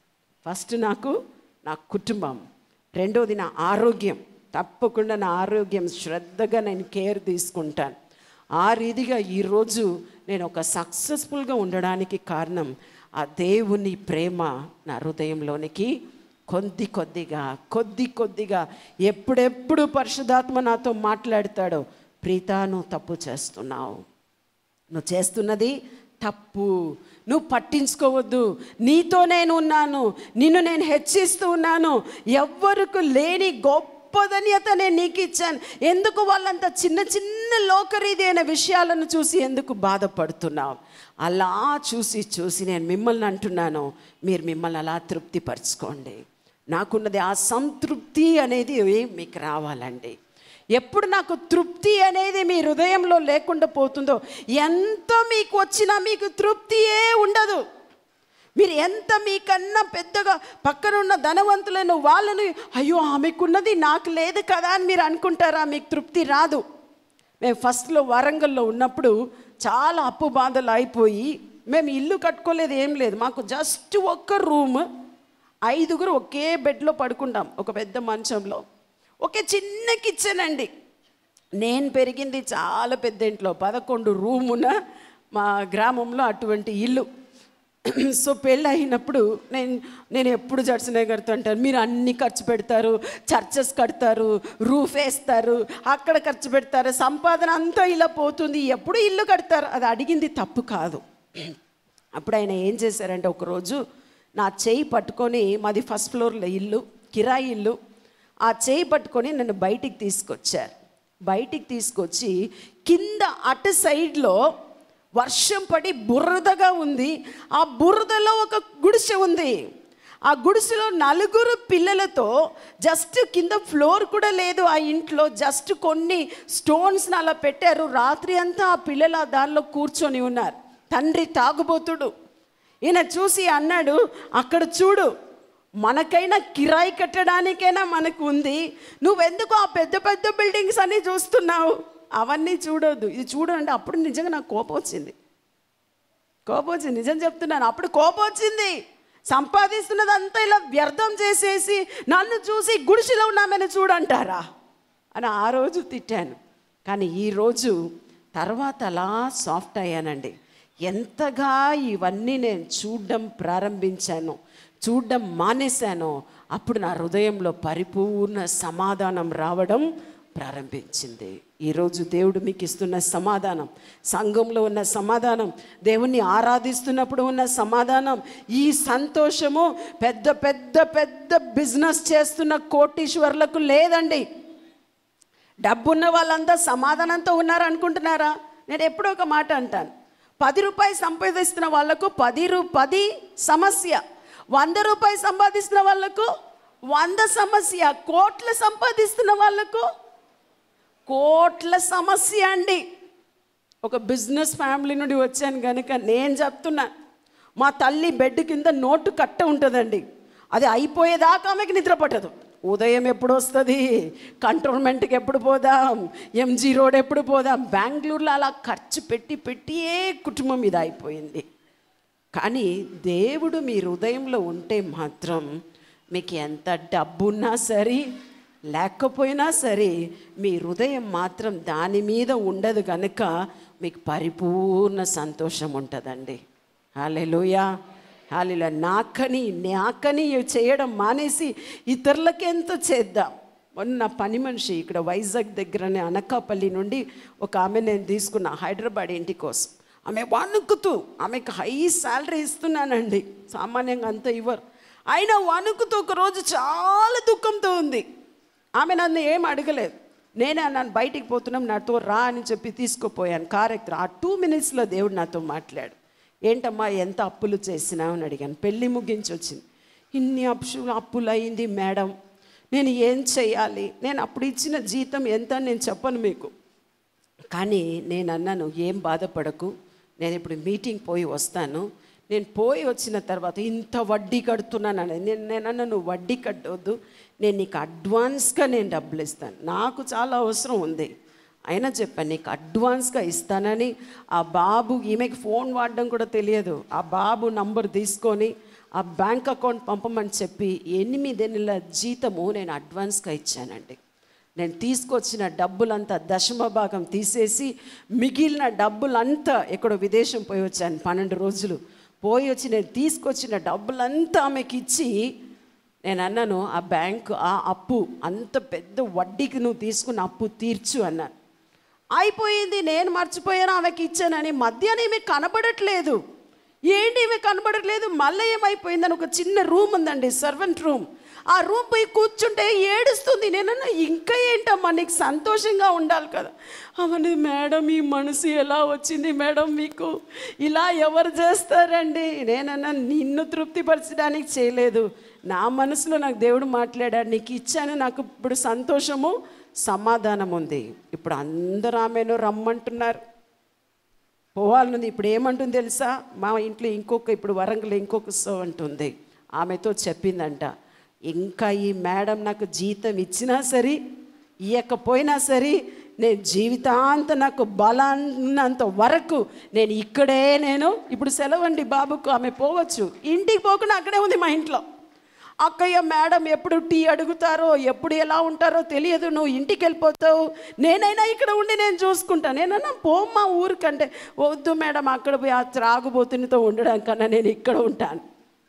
ఫస్ట్ నాకు నా కుటుంబం రెండోది నా ఆరోగ్యం తప్పకుండా నా ఆరోగ్యం శ్రద్ధగా నేను కేర్ తీసుకుంటాను ఆ రీతిగా ఈరోజు నేను ఒక సక్సెస్ఫుల్గా ఉండడానికి కారణం ఆ దేవుని ప్రేమ నా హృదయంలోనికి కొద్ది కొద్దిగా కొద్ది కొద్దిగా ఎప్పుడెప్పుడు పరిశుధాత్మ నాతో మాట్లాడతాడో ప్రీతా నువ్వు తప్పు చేస్తున్నావు నువ్వు చేస్తున్నది తప్పు నువ్వు పట్టించుకోవద్దు నీతో నేను ఉన్నాను నిన్ను నేను హెచ్చిస్తూ ఉన్నాను ఎవ్వరికి లేని గొప్పదనియత నేను నీకు ఇచ్చాను ఎందుకు వాళ్ళంత చిన్న చిన్న లోకరీది అయిన విషయాలను చూసి ఎందుకు బాధపడుతున్నావు అలా చూసి చూసి నేను మిమ్మల్ని అంటున్నాను మీరు మిమ్మల్ని అలా తృప్తిపరచుకోండి నాకున్నది ఆ సంతృప్తి అనేది మీకు రావాలండి ఎప్పుడు నాకు తృప్తి అనేది మీ హృదయంలో లేకుండా పోతుందో ఎంత మీకు వచ్చినా మీకు తృప్తియే ఉండదు మీరు ఎంత మీకన్నా పెద్దగా పక్కన ఉన్న ధనవంతులను వాళ్ళని అయ్యో ఆమెకున్నది నాకు లేదు కదా అని మీరు అనుకుంటారా మీకు తృప్తి రాదు మేము ఫస్ట్లో వరంగల్లో ఉన్నప్పుడు చాలా అప్పు బాధలు అయిపోయి మేము ఇల్లు కట్టుకోలేదు ఏం లేదు మాకు జస్ట్ ఒక్క రూమ్ ఐదుగురు ఒకే బెడ్లో పడుకుంటాం ఒక పెద్ద మంచంలో ఒకే చిన్న కిచెన్ అండి నేను పెరిగింది చాలా పెద్ద ఇంట్లో పదకొండు రూమున మా గ్రామంలో అటువంటి ఇల్లు సో పెళ్ళి అయినప్పుడు నేను నేను ఎప్పుడు జడ్సనయ్య గారితో అంటాను మీరు అన్ని ఖర్చు పెడతారు చర్చెస్ కడతారు రూఫ్ వేస్తారు అక్కడ ఖర్చు పెడతారు సంపాదన అంతా ఇలా పోతుంది ఎప్పుడు ఇల్లు కడతారు అది అడిగింది తప్పు కాదు అప్పుడు ఆయన ఏం చేశారంటే ఒకరోజు నా చేయి పట్టుకొని మాది ఫస్ట్ ఫ్లోర్లో ఇల్లు కిరాయి ఇల్లు ఆ చేయి పట్టుకొని నన్ను బయటికి తీసుకొచ్చారు బయటికి తీసుకొచ్చి కింద అటు సైడ్లో వర్షం పడి బురదగా ఉంది ఆ బురదలో ఒక గుడిసె ఉంది ఆ గుడిసెలో నలుగురు పిల్లలతో జస్ట్ కింద ఫ్లోర్ కూడా లేదు ఆ ఇంట్లో జస్ట్ కొన్ని స్టోన్స్ని అలా పెట్టారు రాత్రి అంతా ఆ పిల్లలు ఆ దానిలో కూర్చొని ఉన్నారు తండ్రి తాగుబోతుడు ఈయన చూసి అన్నాడు అక్కడ చూడు మనకైనా కిరాయి కట్టడానికైనా మనకు ఉంది నువ్వెందుకు ఆ పెద్ద పెద్ద బిల్డింగ్స్ అన్నీ చూస్తున్నావు అవన్నీ చూడొద్దు ఇది చూడండి అప్పుడు నిజంగా నాకు కోపం వచ్చింది కోపం వచ్చింది నిజం చెప్తున్నాను అప్పుడు కోపం వచ్చింది సంపాదిస్తున్నదంతా ఇలా వ్యర్థం చేసేసి నన్ను చూసి గుడిసెలో ఉన్నామని చూడంటారా అని ఆ రోజు తిట్టాను కానీ ఈరోజు తర్వాత అలా సాఫ్ట్ అయ్యానండి ఎంతగా ఇవన్నీ నేను చూడడం ప్రారంభించాను చూడడం మానేశానో అప్పుడు నా హృదయంలో పరిపూర్ణ సమాధానం రావడం ప్రారంభించింది ఈరోజు దేవుడు మీకు ఇస్తున్న సమాధానం సంఘంలో ఉన్న సమాధానం దేవుణ్ణి ఆరాధిస్తున్నప్పుడు ఉన్న సమాధానం ఈ సంతోషము పెద్ద పెద్ద పెద్ద బిజినెస్ చేస్తున్న కోటీశ్వర్లకు లేదండి డబ్బున్న వాళ్ళంతా సమాధానంతో ఉన్నారు అనుకుంటున్నారా నేను ఎప్పుడో ఒక మాట అంటాను పది రూపాయలు సంపాదిస్తున్న వాళ్ళకు పది రూ పది సమస్య వంద రూపాయలు సంపాదిస్తున్న వాళ్ళకు వంద సమస్య కోట్లు సంపాదిస్తున్న వాళ్ళకు కోట్ల సమస్య అండి ఒక బిజినెస్ ఫ్యామిలీ నుండి వచ్చాను కనుక నేను చెప్తున్నా మా తల్లి బెడ్ కింద నోటు కట్ట ఉంటుందండి అది అయిపోయేదాకా ఆమెకి నిద్ర పట్టదు ఉదయం ఎప్పుడు వస్తుంది కంట్రోల్మెంట్కి ఎప్పుడు పోదాం ఎంజీ రోడ్ ఎప్పుడు పోదాం బెంగళూరులో అలా ఖర్చు పెట్టి పెట్టియే కుటుంబం ఇది అయిపోయింది కానీ దేవుడు మీ హృదయంలో ఉంటే మాత్రం మీకు ఎంత డబ్బున్నా సరే లేకపోయినా సరే మీ హృదయం మాత్రం దాని మీద ఉండదు కనుక మీకు పరిపూర్ణ సంతోషం ఉంటుందండి హాలెలుయా హాలిలా నాకని నాకని చేయడం మానేసి ఇతరులకి ఎంతో చేద్దాం మొన్న పని మనిషి ఇక్కడ వైజాగ్ దగ్గరనే అనకాపల్లి నుండి ఒక ఆమె నేను తీసుకున్న హైదరాబాద్ ఇంటి కోసం ఆమె వణుకుతూ ఆమెకు హై శాలరీ ఇస్తున్నానండి సామాన్యంగా అంత ఇవ్వరు అయినా వణుకుతూ ఒకరోజు చాలా దుఃఖంతో ఉంది ఆమె నన్ను ఏం అడగలేదు నేనే నన్ను బయటికి పోతున్నాం నాతో రా అని చెప్పి తీసుకుపోయాను కార్ ఎక్కుతా ఆ టూ మినిట్స్లో దేవుడు నాతో మాట్లాడు ఏంటమ్మా ఎంత అప్పులు చేసినావు అని అడిగాను పెళ్ళి ముగించి వచ్చింది ఇన్ని అప్పు అప్పులు అయింది మేడం నేను ఏం చేయాలి నేను అప్పుడు ఇచ్చిన జీతం ఎంత అని నేను చెప్పను మీకు కానీ నేను అన్నాను ఏం బాధపడకు నేను ఇప్పుడు మీటింగ్ పోయి వస్తాను నేను పోయి వచ్చిన తర్వాత ఇంత వడ్డీ కడుతున్నాను అనేది నేను నేను అన్నా నువ్వు వడ్డీ కట్టవద్దు నేను నీకు అడ్వాన్స్గా నేను డబ్బులు ఇస్తాను నాకు చాలా అవసరం ఉంది అయినా చెప్పాను నీకు అడ్వాన్స్గా ఇస్తానని ఆ బాబు ఈమెకి ఫోన్ వాడడం కూడా తెలియదు ఆ బాబు నంబర్ తీసుకొని ఆ బ్యాంక్ అకౌంట్ పంపమని చెప్పి ఎనిమిది నెలల జీతము నేను అడ్వాన్స్గా ఇచ్చానండి నేను తీసుకొచ్చిన డబ్బులంతా దశమ భాగం తీసేసి మిగిలిన డబ్బులంతా ఎక్కడో విదేశం పోయి వచ్చాను పన్నెండు రోజులు పోయి వచ్చి నేను తీసుకొచ్చిన డబ్బులంతా ఆమెకి ఇచ్చి నేను అన్నాను ఆ బ్యాంకు ఆ అప్పు అంత పెద్ద వడ్డీకి నువ్వు తీసుకున్న అప్పు తీర్చు అన్నాను అయిపోయింది నేను మర్చిపోయాను ఆమెకి ఇచ్చానని మధ్యాహ్నం ఈమె కనబడట్లేదు ఏంటి ఈమె కనబడట్లేదు మళ్ళీ ఏమైపోయిందని ఒక చిన్న రూమ్ ఉందండి సర్వెంట్ రూమ్ ఆ రూమ్ పోయి కూర్చుంటే ఏడుస్తుంది నేనన్నా ఇంకా ఏంటమ్మా నీకు సంతోషంగా ఉండాలి కదా అవన్నీ మేడం ఈ మనసు ఎలా వచ్చింది మేడం మీకు ఇలా ఎవరు చేస్తారండి నేనన్నా నిన్ను తృప్తిపరచడానికి చేయలేదు నా మనసులో నాకు దేవుడు మాట్లాడాడు నీకు ఇచ్చాను నాకు ఇప్పుడు సంతోషము సమాధానం ఉంది ఇప్పుడు అందరూ ఆమెను రమ్మంటున్నారు పోవాలనుంది ఇప్పుడు ఏమంటుంది తెలుసా మా ఇంట్లో ఇంకొక ఇప్పుడు వరంగల్ ఇంకొక సో అంటుంది ఆమెతో చెప్పిందంట ఇంకా ఈ మేడం నాకు జీతం ఇచ్చినా సరే ఇవ్వకపోయినా సరే నేను జీవితాంత నాకు బలాన్నంత వరకు నేను ఇక్కడే నేను ఇప్పుడు సెలవండి బాబుకు ఆమె పోవచ్చు ఇంటికి పోకుండా అక్కడే ఉంది మా ఇంట్లో అక్కయ్య మేడం ఎప్పుడు టీ అడుగుతారో ఎప్పుడు ఎలా ఉంటారో తెలియదు నువ్వు ఇంటికి వెళ్ళిపోతావు నేనైనా ఇక్కడ ఉండి నేను చూసుకుంటాను నేనన్నా పోమ్మా ఊరికంటే వద్దు మేడం అక్కడ పోయి ఆ త్రాగుబోతునితో ఉండడం కన్నా నేను ఇక్కడ ఉంటాను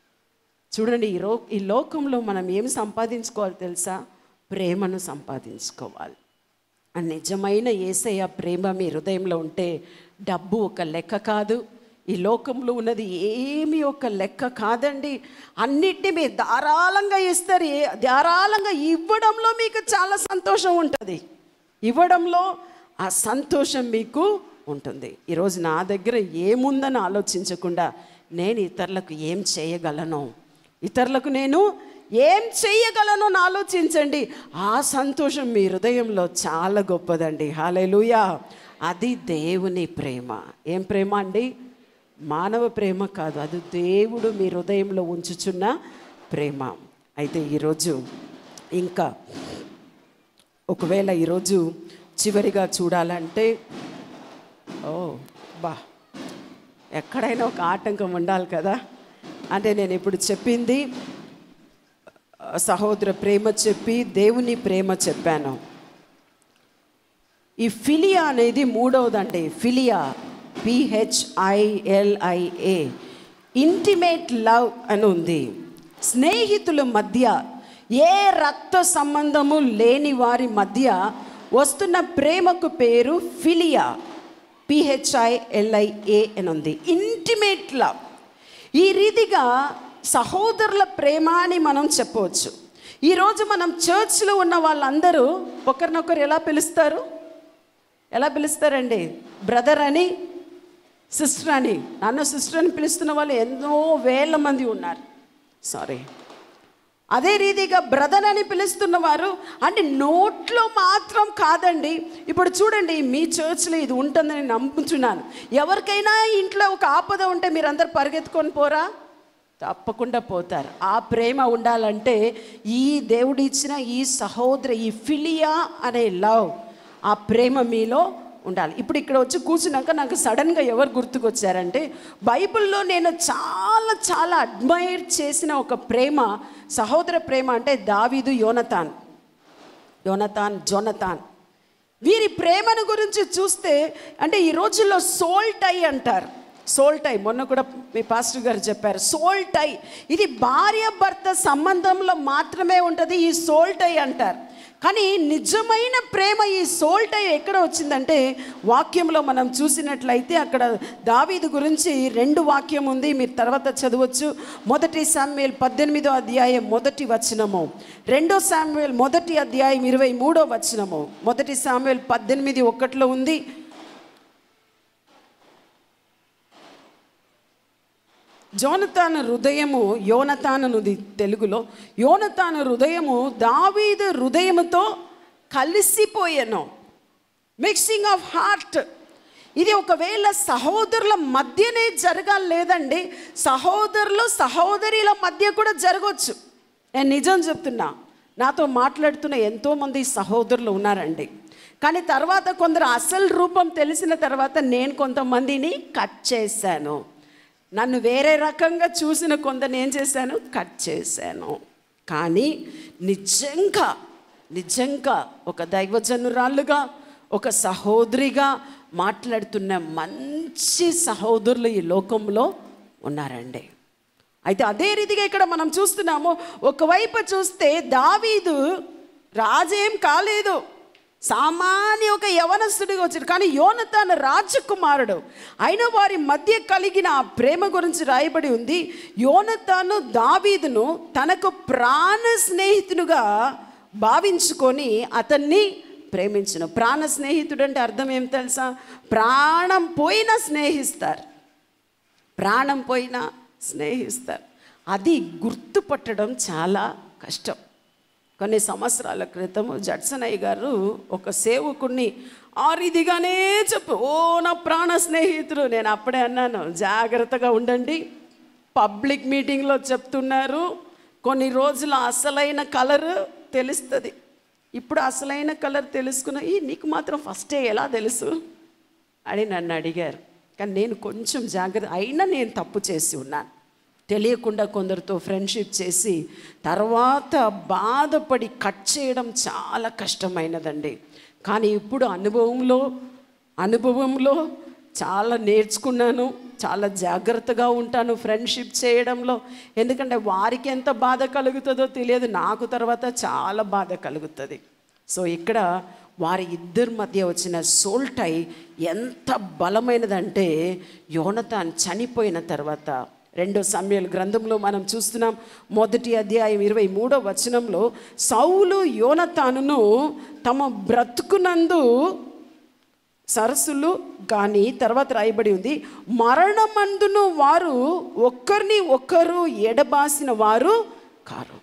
చూడండి ఈ రో ఈ లోకంలో మనం ఏం సంపాదించుకోవాలి తెలుసా ప్రేమను సంపాదించుకోవాలి ఆ నిజమైన ఏసయ్య ప్రేమ మీ హృదయంలో ఉంటే డబ్బు ఒక లెక్క కాదు ఈ లోకంలో ఉన్నది ఏమీ ఒక లెక్క కాదండి అన్నిటిని మీరు ధారాళంగా ఇస్తారు ఏ- ధారాళంగా ఇవ్వడంలో మీకు చాలా సంతోషం ఉంటుంది ఇవ్వడంలో ఆ సంతోషం మీకు ఉంటుంది ఈరోజు నా దగ్గర ఏముందని ఆలోచించకుండా నేను ఇతరులకు ఏం చేయగలను ఇతరులకు నేను ఏం చేయగలను అని ఆలోచించండి ఆ సంతోషం మీ హృదయంలో చాలా గొప్పదండి హాలేలుయా అది దేవుని ప్రేమ ఏం ప్రేమ అండి మానవ ప్రేమ కాదు అది దేవుడు మీ హృదయంలో ఉంచుచున్న ప్రేమ అయితే ఈరోజు ఇంకా ఒకవేళ ఈరోజు చివరిగా చూడాలంటే ఓ బా ఎక్కడైనా ఒక ఆటంకం ఉండాలి కదా అంటే నేను ఇప్పుడు చెప్పింది ఆ, సహోదర ప్రేమ చెప్పి దేవుని ప్రేమ చెప్పాను ఈ ఫిలియా అనేది మూడవదండి ఫిలియా పిహెచ్ఐఎల్ఐఏ ఇంటిమేట్ లవ్ అని ఉంది స్నేహితుల మధ్య ఏ రక్త సంబంధము లేని వారి మధ్య వస్తున్న ప్రేమకు పేరు ఫిలియా పిహెచ్ఐఎల్ఐఏ అని ఉంది ఇంటిమేట్ లవ్ ఈ రీతిగా సహోదరుల ప్రేమ అని మనం చెప్పవచ్చు ఈరోజు మనం చర్చ్లో ఉన్న వాళ్ళందరూ ఒకరినొకరు ఎలా పిలుస్తారు ఎలా పిలుస్తారండి బ్రదర్ అని సిస్టర్ అని నన్ను సిస్టర్ అని పిలుస్తున్న వాళ్ళు ఎన్నో వేల మంది ఉన్నారు సారీ అదే రీతిగా బ్రదర్ అని పిలుస్తున్న వారు అంటే నోట్లో మాత్రం కాదండి ఇప్పుడు చూడండి మీ చర్చ్లో ఇది ఉంటుందని నమ్ముతున్నాను ఎవరికైనా ఇంట్లో ఒక ఆపద ఉంటే మీరందరు పరిగెత్తుకొని పోరా తప్పకుండా పోతారు ఆ ప్రేమ ఉండాలంటే ఈ దేవుడు ఇచ్చిన ఈ సహోదర ఈ ఫిలియా అనే లవ్ ఆ ప్రేమ మీలో ఉండాలి ఇప్పుడు ఇక్కడ వచ్చి కూర్చున్నాక నాకు సడన్గా ఎవరు గుర్తుకొచ్చారంటే బైబిల్లో నేను చాలా చాలా అడ్మైర్ చేసిన ఒక ప్రేమ సహోదర ప్రేమ అంటే దావీదు యోనతాన్ యోనతాన్ జోనతాన్ వీరి ప్రేమను గురించి చూస్తే అంటే ఈ రోజుల్లో సోల్ టై అంటారు సోల్ టై మొన్న కూడా మీ పాస్టర్ గారు చెప్పారు సోల్ టై ఇది భార్య భర్త సంబంధంలో మాత్రమే ఉంటుంది ఈ సోల్ టై అంటారు కానీ నిజమైన ప్రేమ ఈ సోల్ టై ఎక్కడ వచ్చిందంటే వాక్యంలో మనం చూసినట్లయితే అక్కడ దావీదు గురించి రెండు వాక్యం ఉంది మీరు తర్వాత చదవచ్చు మొదటి సామ్యుల్ పద్దెనిమిదో అధ్యాయం మొదటి వచనము రెండో సామ్యుల్ మొదటి అధ్యాయం ఇరవై మూడో వచనము మొదటి సామ్యుల్ పద్దెనిమిది ఒకటిలో ఉంది జోనతాను హృదయము యోనతానుది తెలుగులో యోనతాను హృదయము దావీదు హృదయముతో కలిసిపోయాను మిక్సింగ్ ఆఫ్ హార్ట్ ఇది ఒకవేళ సహోదరుల మధ్యనే జరగాలి లేదండి సహోదరులు సహోదరుల మధ్య కూడా జరగవచ్చు నేను నిజం చెప్తున్నా నాతో మాట్లాడుతున్న ఎంతోమంది సహోదరులు ఉన్నారండి కానీ తర్వాత కొందరు అసలు రూపం తెలిసిన తర్వాత నేను కొంతమందిని కట్ చేశాను నన్ను వేరే రకంగా చూసిన కొందరు ఏం చేశాను కట్ చేశాను కానీ నిజంగా నిజంగా ఒక దైవజనురాళ్ళుగా ఒక సహోదరిగా మాట్లాడుతున్న మంచి సహోదరులు ఈ లోకంలో ఉన్నారండి అయితే అదే రీతిగా ఇక్కడ మనం చూస్తున్నాము ఒకవైపు చూస్తే దావీదు రాజేం కాలేదు సామాన్య ఒక యవనస్తుడిగా వచ్చాడు కానీ యోనతాను రాజకుమారుడు అయిన వారి మధ్య కలిగిన ఆ ప్రేమ గురించి రాయబడి ఉంది యోనతాను దావీదును తనకు ప్రాణ స్నేహితునుగా భావించుకొని అతన్ని ప్రేమించును ప్రాణ స్నేహితుడు అంటే అర్థం ఏం తెలుసా ప్రాణం పోయినా స్నేహిస్తారు ప్రాణం పోయినా స్నేహిస్తారు అది గుర్తుపట్టడం చాలా కష్టం కొన్ని సంవత్సరాల క్రితం జడ్సన్ అయ్య గారు ఒక సేవకుడిని ఆ రీతిగానే చెప్పు ఓ నా ప్రాణ స్నేహితుడు నేను అప్పుడే అన్నాను జాగ్రత్తగా ఉండండి పబ్లిక్ మీటింగ్లో చెప్తున్నారు కొన్ని రోజుల అసలైన కలర్ తెలుస్తుంది ఇప్పుడు అసలైన కలర్ తెలుసుకున్న ఈ నీకు మాత్రం ఫస్టే ఎలా తెలుసు అని నన్ను అడిగారు కానీ నేను కొంచెం జాగ్రత్త అయినా నేను తప్పు చేసి ఉన్నాను తెలియకుండా కొందరితో ఫ్రెండ్షిప్ చేసి తర్వాత బాధపడి కట్ చేయడం చాలా కష్టమైనదండి కానీ ఇప్పుడు అనుభవంలో అనుభవంలో చాలా నేర్చుకున్నాను చాలా జాగ్రత్తగా ఉంటాను ఫ్రెండ్షిప్ చేయడంలో ఎందుకంటే వారికి ఎంత బాధ కలుగుతుందో తెలియదు నాకు తర్వాత చాలా బాధ కలుగుతుంది సో ఇక్కడ వారి ఇద్దరి మధ్య వచ్చిన సోల్టై ఎంత బలమైనదంటే యోనతాన్ చనిపోయిన తర్వాత రెండో సమయాల గ్రంథంలో మనం చూస్తున్నాం మొదటి అధ్యాయం ఇరవై మూడో వచనంలో సౌలు యోనతానును తమ బ్రతుకునందు సరస్సులు కానీ తర్వాత రాయబడి ఉంది మరణమందును వారు ఒక్కరిని ఒక్కరు ఎడబాసిన వారు కారు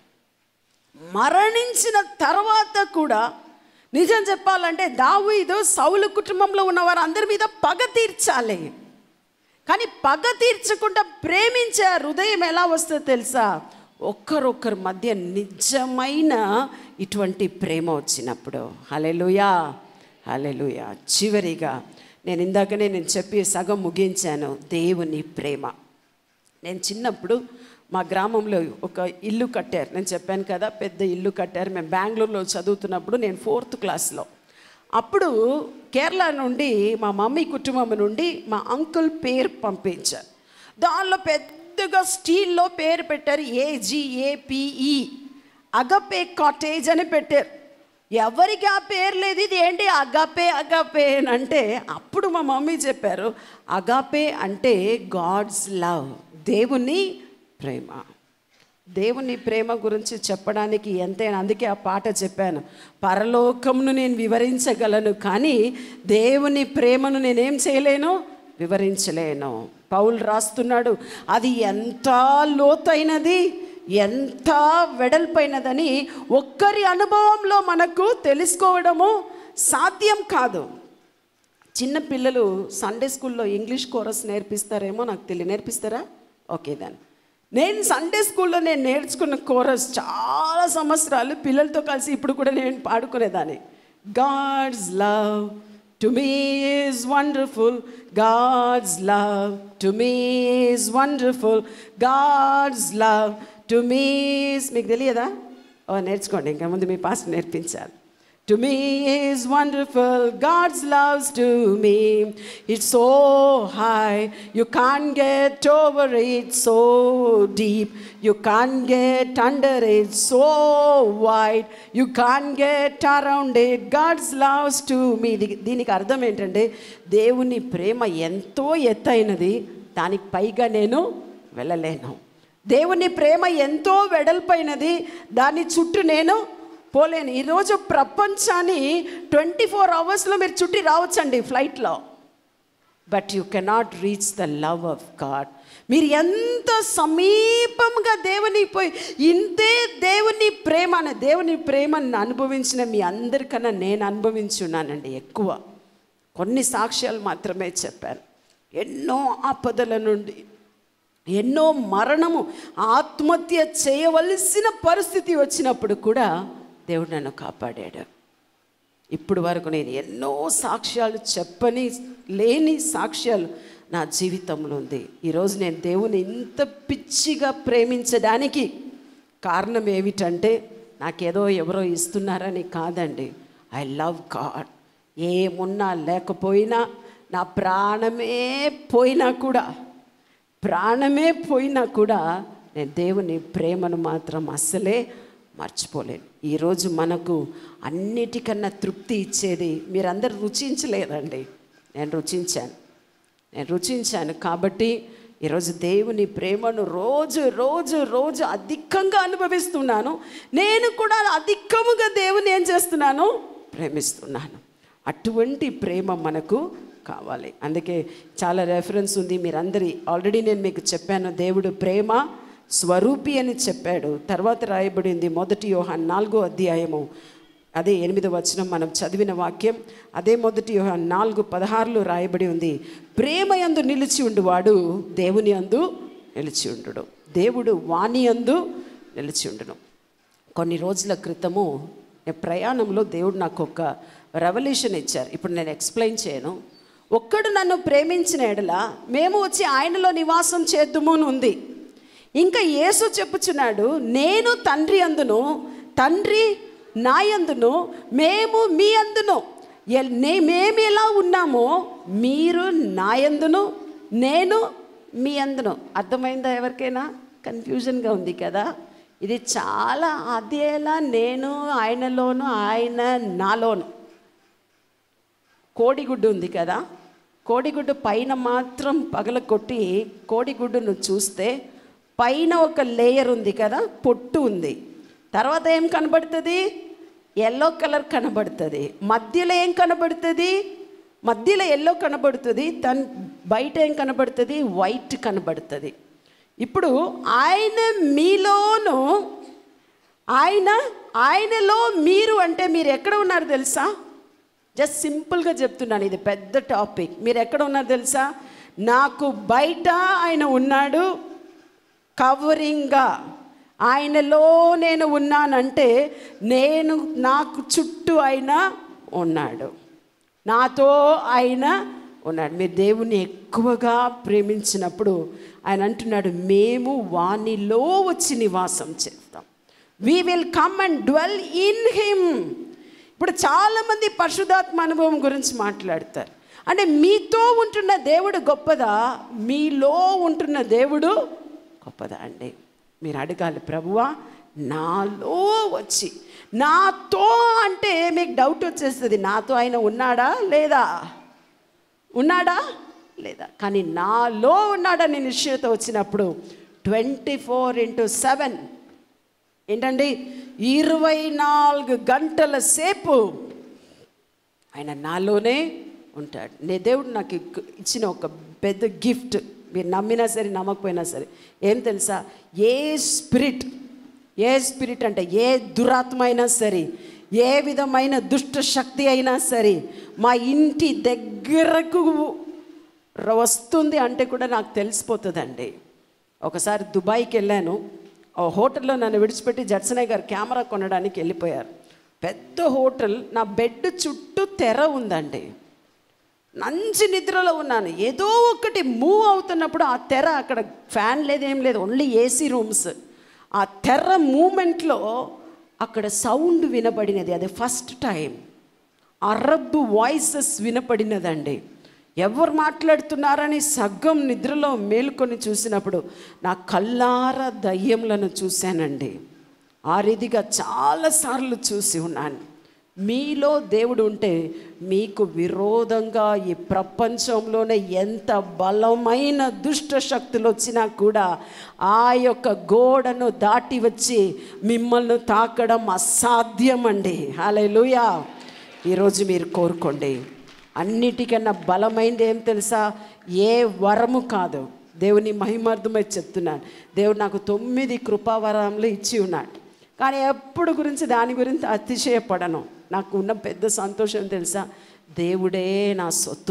మరణించిన తర్వాత కూడా నిజం చెప్పాలంటే దావీదు సౌలు కుటుంబంలో ఉన్న వారు అందరి మీద పగ తీర్చాలి కానీ పగ తీర్చకుండా ప్రేమించే ఆ హృదయం ఎలా వస్తుందో తెలుసా ఒక్కరొక్కరి మధ్య నిజమైన ఇటువంటి ప్రేమ వచ్చినప్పుడు హలెలుయా హలెలుయా చివరిగా నేను ఇందాకనే నేను చెప్పి సగం ముగించాను దేవుని ప్రేమ నేను చిన్నప్పుడు మా గ్రామంలో ఒక ఇల్లు కట్టారు నేను చెప్పాను కదా పెద్ద ఇల్లు కట్టారు మేము బెంగళూరులో చదువుతున్నప్పుడు నేను ఫోర్త్ క్లాస్లో అప్పుడు కేరళ నుండి మా మమ్మీ కుటుంబం నుండి మా అంకుల్ పేరు పంపించారు దానిలో పెద్దగా స్టీల్లో పేరు పెట్టారు ఏజిఏపిఈ అగపే కాటేజ్ అని పెట్టారు ఎవరికి ఆ పేరు లేదు ఇది ఏంటి అగాపే అగాపే అని అంటే అప్పుడు మా మమ్మీ చెప్పారు అగాపే అంటే గాడ్స్ లవ్ దేవుని ప్రేమ దేవుని ప్రేమ గురించి చెప్పడానికి ఎంతైనా అందుకే ఆ పాట చెప్పాను పరలోకమును నేను వివరించగలను కానీ దేవుని ప్రేమను నేనేం చేయలేను వివరించలేను పౌలు రాస్తున్నాడు అది ఎంత లోతైనది ఎంత వెడల్పైనదని ఒక్కరి అనుభవంలో మనకు తెలుసుకోవడము సాధ్యం కాదు చిన్న పిల్లలు సండే స్కూల్లో ఇంగ్లీష్ కోరస్ నేర్పిస్తారేమో నాకు తెలియదు నేర్పిస్తారా ఓకే దాన్ని నేను సండే స్కూల్లో నేను నేర్చుకున్న కోరస్ చాలా సంవత్సరాలు పిల్లలతో కలిసి ఇప్పుడు కూడా నేను పాడుకునేదాన్ని God's love to me is wonderful God's love to me is wonderful God's love to me మీకు తెలియదా ఓ నేర్చుకోండి ఇంకా ముందు మీ పాస్ నేర్పించాలి To me is wonderful, God's loves to me. It's so high, you can't get over it, so deep, you can't get under it, so wide, you can't get around it. God's loves to me. దీ- దీనికి అర్థం ఏంటంటే దేవుని ప్రేమ ఎంతో ఎత్తైనది దానికి పైగా నేను వెళ్ళలేను దేవుని ప్రేమ ఎంతో వెడల్పైనది దాని చుట్టూ నేను పోలేను ఈరోజు ప్రపంచాన్ని ట్వంటీ ఫోర్ అవర్స్లో మీరు చుట్టి రావచ్చండి ఫ్లైట్లో but you cannot reach the love of God మీరు ఎంత సమీపంగా దేవుని పోయి ఇంతే దేవుని ప్రేమ అనే దేవుని ప్రేమను అనుభవించిన మీ అందరికన్నా నేను అనుభవించున్నానండి ఎక్కువ కొన్ని సాక్ష్యాలు మాత్రమే చెప్పాను ఎన్నో ఆపదల నుండి ఎన్నో మరణము ఆత్మహత్య చేయవలసిన పరిస్థితి వచ్చినప్పుడు కూడా దేవుడు నన్ను కాపాడాడు ఇప్పుడు వరకు నేను ఎన్నో సాక్ష్యాలు చెప్పని లేని సాక్ష్యాలు నా జీవితంలో ఉంది ఈరోజు నేను దేవుని ఇంత పిచ్చిగా ప్రేమించడానికి కారణం ఏమిటంటే నాకేదో ఎవరో ఇస్తున్నారని కాదండి ఐ లవ్ గాడ్ ఏమున్నా లేకపోయినా నా ప్రాణమే పోయినా కూడా ప్రాణమే పోయినా కూడా నేను దేవుని ప్రేమను మాత్రం అస్సలే మర్చిపోలేను ఈరోజు మనకు అన్నిటికన్నా తృప్తి ఇచ్చేది మీరందరూ రుచించలేదండి నేను రుచించాను నేను రుచించాను కాబట్టి ఈరోజు దేవుని ప్రేమను రోజు రోజు రోజు అధికంగా అనుభవిస్తున్నాను నేను కూడా అధికముగా దేవుని ఏం చేస్తున్నాను ప్రేమిస్తున్నాను అటువంటి ప్రేమ మనకు కావాలి అందుకే చాలా రెఫరెన్స్ ఉంది మీరందరి ఆల్రెడీ నేను మీకు చెప్పాను దేవుడు ప్రేమ స్వరూపి అని చెప్పాడు తర్వాత రాయబడింది మొదటి యోహాన్ నాలుగో అధ్యాయము అదే ఎనిమిదో వచనం మనం చదివిన వాక్యం అదే మొదటి యోహాన్ నాలుగు పదహారులో రాయబడి ఉంది ప్రేమ యందు నిలిచి ఉండువాడు దేవుని అందు నిలిచి ఉండుడు దేవుడు వాణి అందు నిలిచి ఉండును కొన్ని రోజుల క్రితము నేను ప్రయాణంలో దేవుడు నాకు ఒక రెవల్యూషన్ ఇచ్చారు ఇప్పుడు నేను ఎక్స్ప్లెయిన్ చేయను ఒక్కడు నన్ను ప్రేమించిన ఎడల మేము వచ్చి ఆయనలో నివాసం చేద్దుము అని ఉంది ఇంకా యేసు చెప్పుచున్నాడు నేను తండ్రి అందును తండ్రి నా యందును మేము మీ అందును ఎల్- నే- మేము ఎలా ఉన్నామో మీరు నా యందును నేను మీ అందును అర్థమైందా ఎవరికైనా కన్ఫ్యూజన్గా ఉంది కదా ఇది చాలా అదేలా నేను ఆయనలోను ఆయన నాలోను కోడిగుడ్డు ఉంది కదా కోడిగుడ్డు పైన మాత్రం పగల కొట్టి కోడిగుడ్డును చూస్తే పైన ఒక లేయర్ ఉంది కదా పొట్టు ఉంది తర్వాత ఏం కనబడుతుంది ఎల్లో కలర్ కనబడుతుంది మధ్యలో ఏం కనబడుతుంది మధ్యలో ఎల్లో కనబడుతుంది తన్ బయట ఏం కనబడుతుంది వైట్ కనబడుతుంది ఇప్పుడు ఆయన మీలోను ఆయన ఆయనలో మీరు అంటే మీరు ఎక్కడ ఉన్నారు తెలుసా జస్ట్ సింపుల్గా చెప్తున్నాను ఇది పెద్ద టాపిక్ మీరు ఎక్కడ ఉన్నారు తెలుసా నాకు బయట ఆయన ఉన్నాడు కవరింగ్గా ఆయనలో నేను ఉన్నానంటే నేను నాకు చుట్టూ ఆయన ఉన్నాడు నాతో ఆయన ఉన్నాడు మీరు దేవుని ఎక్కువగా ప్రేమించినప్పుడు ఆయన అంటున్నాడు మేము వానిలో వచ్చి నివాసం చేస్తాం we will come and dwell in him ఇప్పుడు చాలామంది పరిశుధాత్మ అనుభవం గురించి మాట్లాడతారు అంటే మీతో ఉంటున్న దేవుడు గొప్పదా మీలో ఉంటున్న దేవుడు గొప్పదా అండి మీరు అడగాలి ప్రభువా నాలో వచ్చి నాతో అంటే మీకు డౌట్ వచ్చేస్తుంది నాతో ఆయన ఉన్నాడా లేదా ఉన్నాడా లేదా కానీ నాలో ఉన్నాడని నిశ్చయత వచ్చినప్పుడు ట్వంటీ ఫోర్ ఇంటూ సెవెన్ ఏంటండి ఇరవై నాలుగు గంటల సేపు ఆయన నాలోనే ఉంటాడు నే దేవుడు నాకు ఇక్- ఇచ్చిన ఒక పెద్ద గిఫ్ట్ మీరు నమ్మినా సరే నమ్మకపోయినా సరే ఏం తెలుసా ఏ స్పిరిట్ ఏ స్పిరిట్ అంటే ఏ దురాత్మ అయినా సరే ఏ విధమైన దుష్ట శక్తి అయినా సరే మా ఇంటి దగ్గరకు ర- వస్తుంది అంటే కూడా నాకు తెలిసిపోతుందండి ఒకసారి దుబాయ్కి వెళ్ళాను ఆ హోటల్లో నన్ను విడిచిపెట్టి జడ్సనయ్య గారు కెమెరా కొనడానికి వెళ్ళిపోయారు పెద్ద హోటల్ నా బెడ్ చుట్టూ తెర ఉందండి మంచి నిద్రలో ఉన్నాను ఏదో ఒకటి మూవ్ అవుతున్నప్పుడు ఆ తెర అక్కడ ఫ్యాన్ లేదేం లేదు ఓన్లీ ఏసీ రూమ్స్ ఆ తెర మూమెంట్లో అక్కడ సౌండ్ వినబడినది అది ఫస్ట్ టైం అరబ్ వాయిసెస్ వినపడినదండి ఎవరు మాట్లాడుతున్నారని సగ్గం నిద్రలో మేలుకొని చూసినప్పుడు నా కల్లార దయ్యములను చూశానండి ఆ రీతిగా చాలాసార్లు చూసి ఉన్నాను మీలో దేవుడు ఉంటే మీకు విరోధంగా ఈ ప్రపంచంలోనే ఎంత బలమైన దుష్ట శక్తులు వచ్చినా కూడా ఆ యొక్క గోడను దాటి వచ్చి మిమ్మల్ని తాకడం అసాధ్యం అండి హాలూయా ఈరోజు మీరు కోరుకోండి అన్నిటికన్నా బలమైనది ఏం తెలుసా ఏ వరము కాదు దేవుని మహిమార్థమై చెప్తున్నాను దేవుడు నాకు తొమ్మిది కృపావరములు ఇచ్చి ఉన్నాడు కానీ ఎప్పుడు గురించి దాని గురించి అతిశయపడను నాకు ఉన్న పెద్ద సంతోషం తెలుసా దేవుడే నా సొత్తు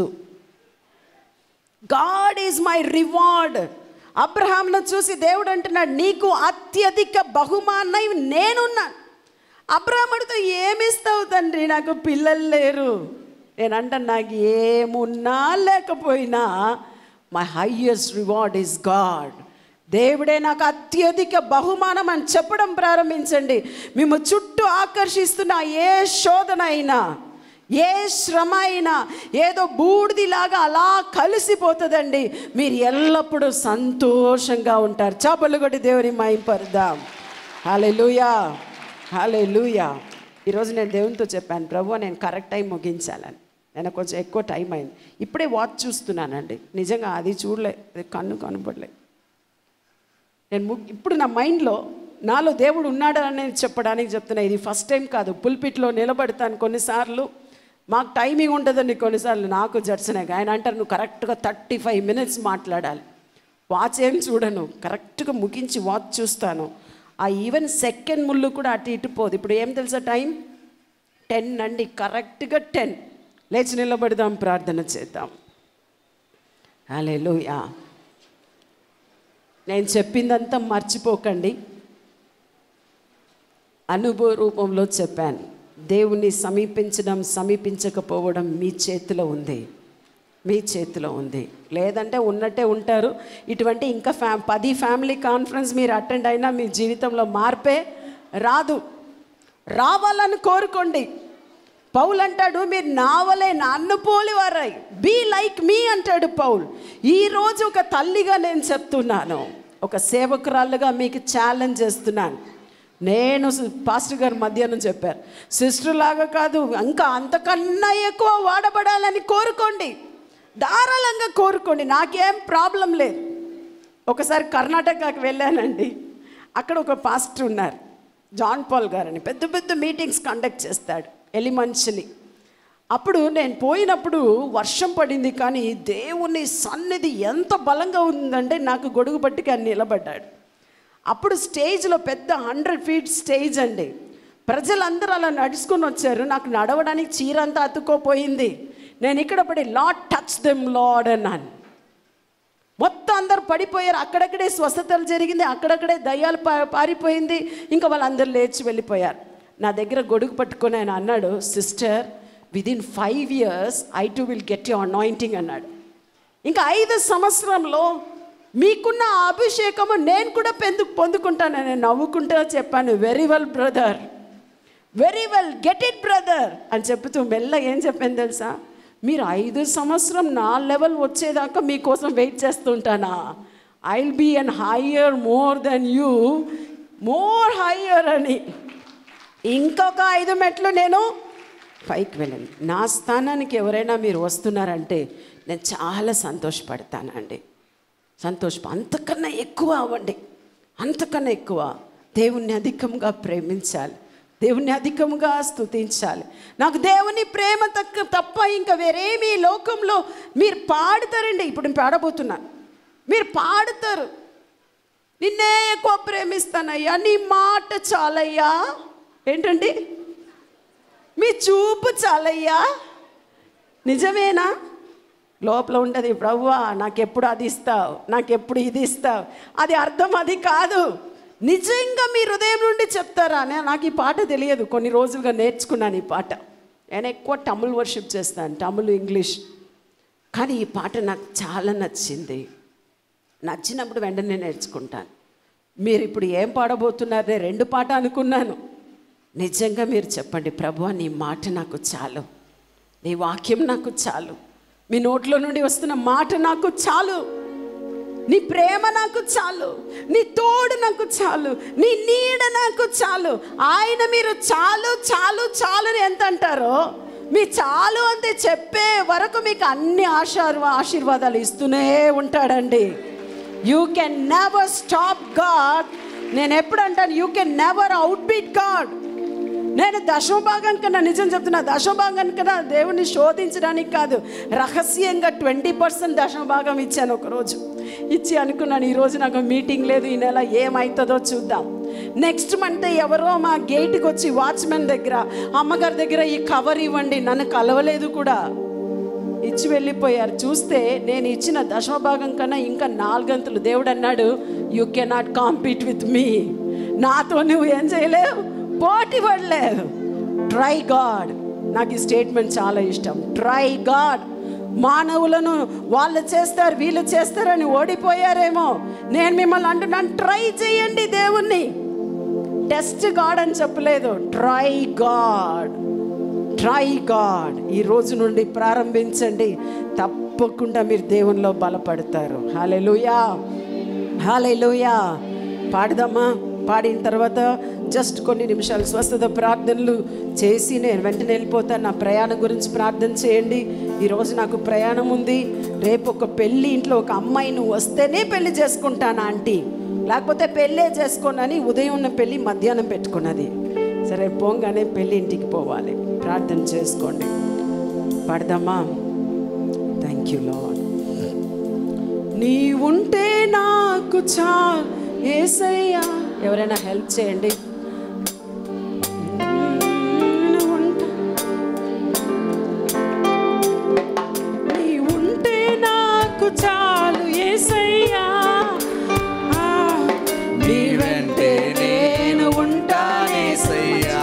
గాడ్ ఈజ్ మై రివార్డ్ అబ్రహాంను చూసి దేవుడు అంటున్నాడు నీకు అత్యధిక బహుమానం నేనున్నాను అబ్రహాం అడిగితే ఏమిస్తావు తండ్రి నాకు పిల్లలు లేరు నేను అంటాను నాకు ఏమున్నా లేకపోయినా my highest reward is God దేవుడే నాకు అత్యధిక బహుమానం అని చెప్పడం ప్రారంభించండి మేము చుట్టూ ఆకర్షిస్తున్న ఏ శోధన అయినా ఏ శ్రమ అయినా ఏదో బూడిదిలాగా అలా కలిసిపోతుందండి మీరు ఎల్లప్పుడూ సంతోషంగా ఉంటారు చేపలు కొట్టి దేవుని మైంపరుదాం హాలే లూయా హాలే లూయా ఈరోజు నేను దేవునితో చెప్పాను ప్రభు నేను కరెక్ట్ టైం ముగించాలని నేను కొంచెం ఎక్కువ టైం అయింది ఇప్పుడే వాచ్ చూస్తున్నానండి నిజంగా అది చూడలే అది కన్ను కనపడలే నేను ము- ఇప్పుడు నా మైండ్లో నాలో దేవుడు ఉన్నాడని చెప్పడానికి చెప్తున్నా ఇది ఫస్ట్ టైం కాదు పుల్పిట్లో నిలబడతాను కొన్నిసార్లు మాకు టైమింగ్ ఉంటుందండి కొన్నిసార్లు నాకు జడ్సనే ఆయన అంటారు నువ్వు కరెక్ట్గా థర్టీ ఫైవ్ మినిట్స్ మాట్లాడాలి వాచ్ ఏం చూడను కరెక్ట్గా ముగించి వాచ్ చూస్తాను ఆ ఈవెన్ సెకండ్ ముళ్ళు కూడా అటు ఇటు పోదు ఇప్పుడు ఏం తెలుసా టైం టెన్ అండి కరెక్ట్గా టెన్ లేచి నిలబడదాం ప్రార్థన చేద్దాం హలే నేను చెప్పిందంతా మర్చిపోకండి అనుభవ రూపంలో చెప్పాను దేవుని సమీపించడం సమీపించకపోవడం మీ చేతిలో ఉంది మీ చేతిలో ఉంది లేదంటే ఉన్నట్టే ఉంటారు ఇటువంటి ఇంకా ఫ్యా పది ఫ్యామిలీ కాన్ఫరెన్స్ మీరు అటెండ్ అయినా మీ జీవితంలో మార్పే రాదు రావాలని కోరుకోండి పౌల్ అంటాడు మీరు నావలే నన్ను పోలివారాయి బీ లైక్ మీ అంటాడు పౌల్ ఈరోజు ఒక తల్లిగా నేను చెప్తున్నాను ఒక సేవకురాలుగా మీకు ఛాలెంజ్ చేస్తున్నాను నేను సి- పాస్టర్ గారు మధ్యాహ్నం చెప్పారు సిస్టర్ లాగా కాదు ఇంకా అంతకన్నా ఎక్కువ వాడబడాలని కోరుకోండి ధారాళంగా కోరుకోండి నాకేం ప్రాబ్లం లేదు ఒకసారి కర్ణాటకకి వెళ్ళానండి అక్కడ ఒక పాస్టర్ ఉన్నారు జాన్ పాల్ గారని పెద్ద పెద్ద మీటింగ్స్ కండక్ట్ చేస్తాడు ఎలిమంచిలి అప్పుడు నేను పోయినప్పుడు వర్షం పడింది కానీ దేవుని సన్నిధి ఎంత బలంగా ఉందంటే నాకు గొడుగు పట్టుకి ఆయన నిలబడ్డాడు అప్పుడు స్టేజ్లో పెద్ద హండ్రెడ్ ఫీట్ స్టేజ్ అండి ప్రజలందరూ అలా నడుచుకొని వచ్చారు నాకు నడవడానికి చీర అంతా అతుక్కోపోయింది నేను ఇక్కడ పడి లాడ్ టచ్ దెమ్ లాడ్ అన్నాను మొత్తం అందరు పడిపోయారు అక్కడక్కడే స్వస్థతలు జరిగింది అక్కడక్కడే దయ్యాలు పా పారిపోయింది ఇంకా వాళ్ళందరూ లేచి వెళ్ళిపోయారు నా దగ్గర గొడుగు పట్టుకొని ఆయన అన్నాడు sister within five years I too will get you anointing అన్నాడు ఇంకా ఐదు సంవత్సరంలో మీకున్న ఆ అభిషేకము నేను కూడా పెందు పొందుకుంటానని నేను నవ్వుకుంటూ చెప్పాను very well brother very well get it brother అని చెప్తూ మెల్ల ఏం చెప్పాను తెలుసా మీరు ఐదు సంవత్సరం నా లెవెల్ వచ్చేదాకా మీకోసం వెయిట్ చేస్తుంటానా I will be an higher more than you more higher అని ఇంకొక ఐదు మెట్లు నేను పైకి వెళ్ళండి నా స్థానానికి ఎవరైనా మీరు వస్తున్నారంటే నేను చాలా సంతోషపడతానండి సంతోష అంతకన్నా ఎక్కువ అవ్వండి అంతకన్నా ఎక్కువ దేవుణ్ణి అధికంగా ప్రేమించాలి దేవుణ్ణి అధికంగా స్తుతించాలి నాకు దేవుని ప్రేమ తక్క తప్ప ఇంకా వేరేమీ లోకంలో మీరు పాడతారండి ఇప్పుడు నేను పాడబోతున్నాను మీరు పాడుతారు నిన్నే ఎక్కువ ప్రేమిస్తానయ్యా నీ మాట చాలయ్యా ఏంటండి మీ చూపు చాలయ్యా నిజమేనా లోపల ఉండదు ప్రవ్వా నాకెప్పుడు అది ఇస్తావు నాకెప్పుడు ఇది ఇస్తావు అది అర్థం అది కాదు నిజంగా మీ హృదయం నుండి చెప్తారా నే- నాకు ఈ పాట తెలియదు కొన్ని రోజులుగా నేర్చుకున్నాను ఈ పాట నేను ఎక్కువ తమిళ్ వర్షిప్ చేస్తాను తమిళ్ ఇంగ్లీష్ కానీ ఈ పాట నాకు చాలా నచ్చింది నచ్చినప్పుడు వెంటనే నేర్చుకుంటాను మీరు ఇప్పుడు ఏం పాడబోతున్నారు నేను రెండు పాట అనుకున్నాను నిజంగా మీరు చెప్పండి ప్రభు నీ మాట నాకు చాలు నీ వాక్యం నాకు చాలు మీ నోట్లో నుండి వస్తున్న మాట నాకు చాలు నీ ప్రేమ నాకు చాలు నీ తోడు నాకు చాలు నీ నీడ నాకు చాలు ఆయన మీరు చాలు చాలు చాలు అని ఎంత అంటారో మీ చాలు అంతే చెప్పే వరకు మీకు అన్ని ఆశీర్వా ఆశీర్వాదాలు ఇస్తూనే ఉంటాడండి you can never stop God నేను ఎప్పుడు అంటాను you can never out beat God నేను దశమభాగం కన్నా నిజం చెప్తున్నా దశమభాగం కన్నా దేవుణ్ణి శోధించడానికి కాదు రహస్యంగా ట్వంటీ పర్సెంట్ దశమభాగం ఇచ్చాను ఒకరోజు ఇచ్చి అనుకున్నాను ఈరోజు నాకు మీటింగ్ లేదు ఈ నెల ఏమవుతుందో చూద్దాం నెక్స్ట్ మంత్ ఎవరో మా గేట్కి వచ్చి వాచ్మెన్ దగ్గర అమ్మగారి దగ్గర ఈ కవర్ ఇవ్వండి నన్ను కలవలేదు కూడా ఇచ్చి వెళ్ళిపోయారు చూస్తే నేను ఇచ్చిన దశమభాగం కన్నా ఇంకా నాలుగంతులు దేవుడు అన్నాడు you cannot compete with me నాతో నువ్వు ఏం చేయలేవు పోటీ పడలేదు ట్రై గాడ్ నాకు ఈ స్టేట్మెంట్ చాలా ఇష్టం ట్రై గాడ్ మానవులను వాళ్ళు చేస్తారు వీళ్ళు చేస్తారని ఓడిపోయారేమో నేను మిమ్మల్ని అంటున్నాను ట్రై చేయండి దేవుణ్ణి టెస్ట్ గాడ్ అని చెప్పలేదు ట్రై గాడ్ ట్రై గాడ్ ఈ రోజు నుండి ప్రారంభించండి తప్పకుండా మీరు దేవునిలో బలపడతారు హాలెలుయా హాలెలుయా పాడదామా పాడిన తర్వాత జస్ట్ కొన్ని నిమిషాలు స్వస్థత ప్రార్థనలు చేసి నేను వెంటనే వెళ్ళిపోతాను నా ప్రయాణం గురించి ప్రార్థన చేయండి ఈరోజు నాకు ప్రయాణం ఉంది రేపు ఒక పెళ్ళి ఇంట్లో ఒక అమ్మాయి నువ్వు వస్తేనే పెళ్లి చేసుకుంటాను ఆంటీ లేకపోతే పెళ్ళే చేసుకోనని ఉదయం ఉన్న పెళ్ళి మధ్యాహ్నం పెట్టుకున్నది సరే పోగానే పెళ్ళి ఇంటికి పోవాలి ప్రార్థన చేసుకోండి పడదామా థ్యాంక్ యూ లాడ్ నీ ఉంటే నాకు చాలు ఏసయ్యా ఎవరైనా హెల్ప్ చేయండి నేను ఉంటా. నీ ఉంటే నాకు చాలు ఏసయ్యా ఆ, నీ వెంటే నేను ఉంటానేసయ్యా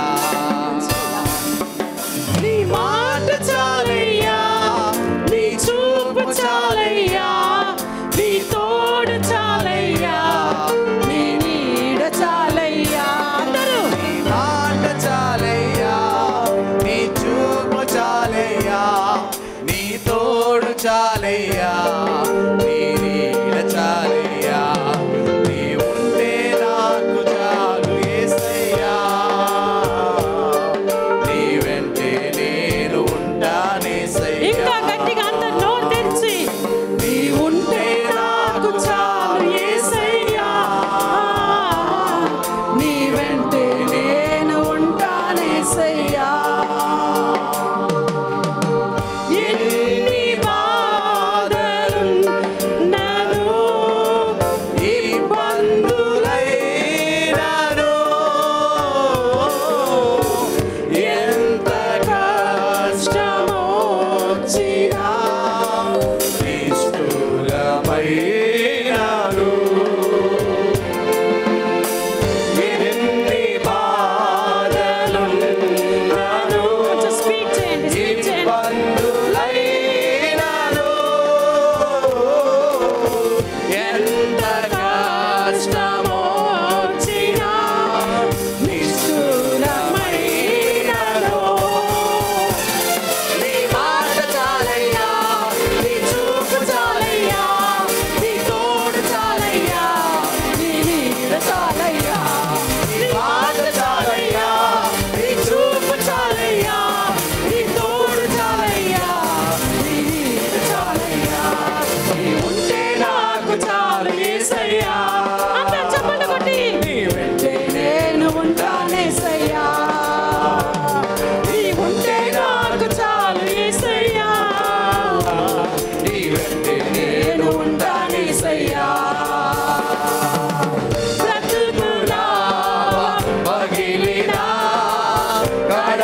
నీ మాట చాలయ్యా నీ చూపు చాలయ్యా నీ తోడు చాలయ్యా నీ నీడ చాలయ్యా అందరూ నీ మాట చాలయ్యా నీ చూపు చాలయ్యా నీ తోడు చాలయ్యా నీ నీడ చాలయ్యా నీ ఉంటే నాకు చాలు యేసయ్యా నీ వెంటే నేను ఉంటానేసయ్యా ఇంకా గట్టిగా అందరు నోరు తెరిచి నీ ఉంటే నాకు చాలు యేసయ్యా నీ వెంటే నేను ఉంటానేసయ్యా ఎన్ని బాధలున్నను ఇబ్బందులైనను ఎంత కష్టమొచ్చినా నిష్ఠురమైనను ఎన్ని బాధలున్నను గడ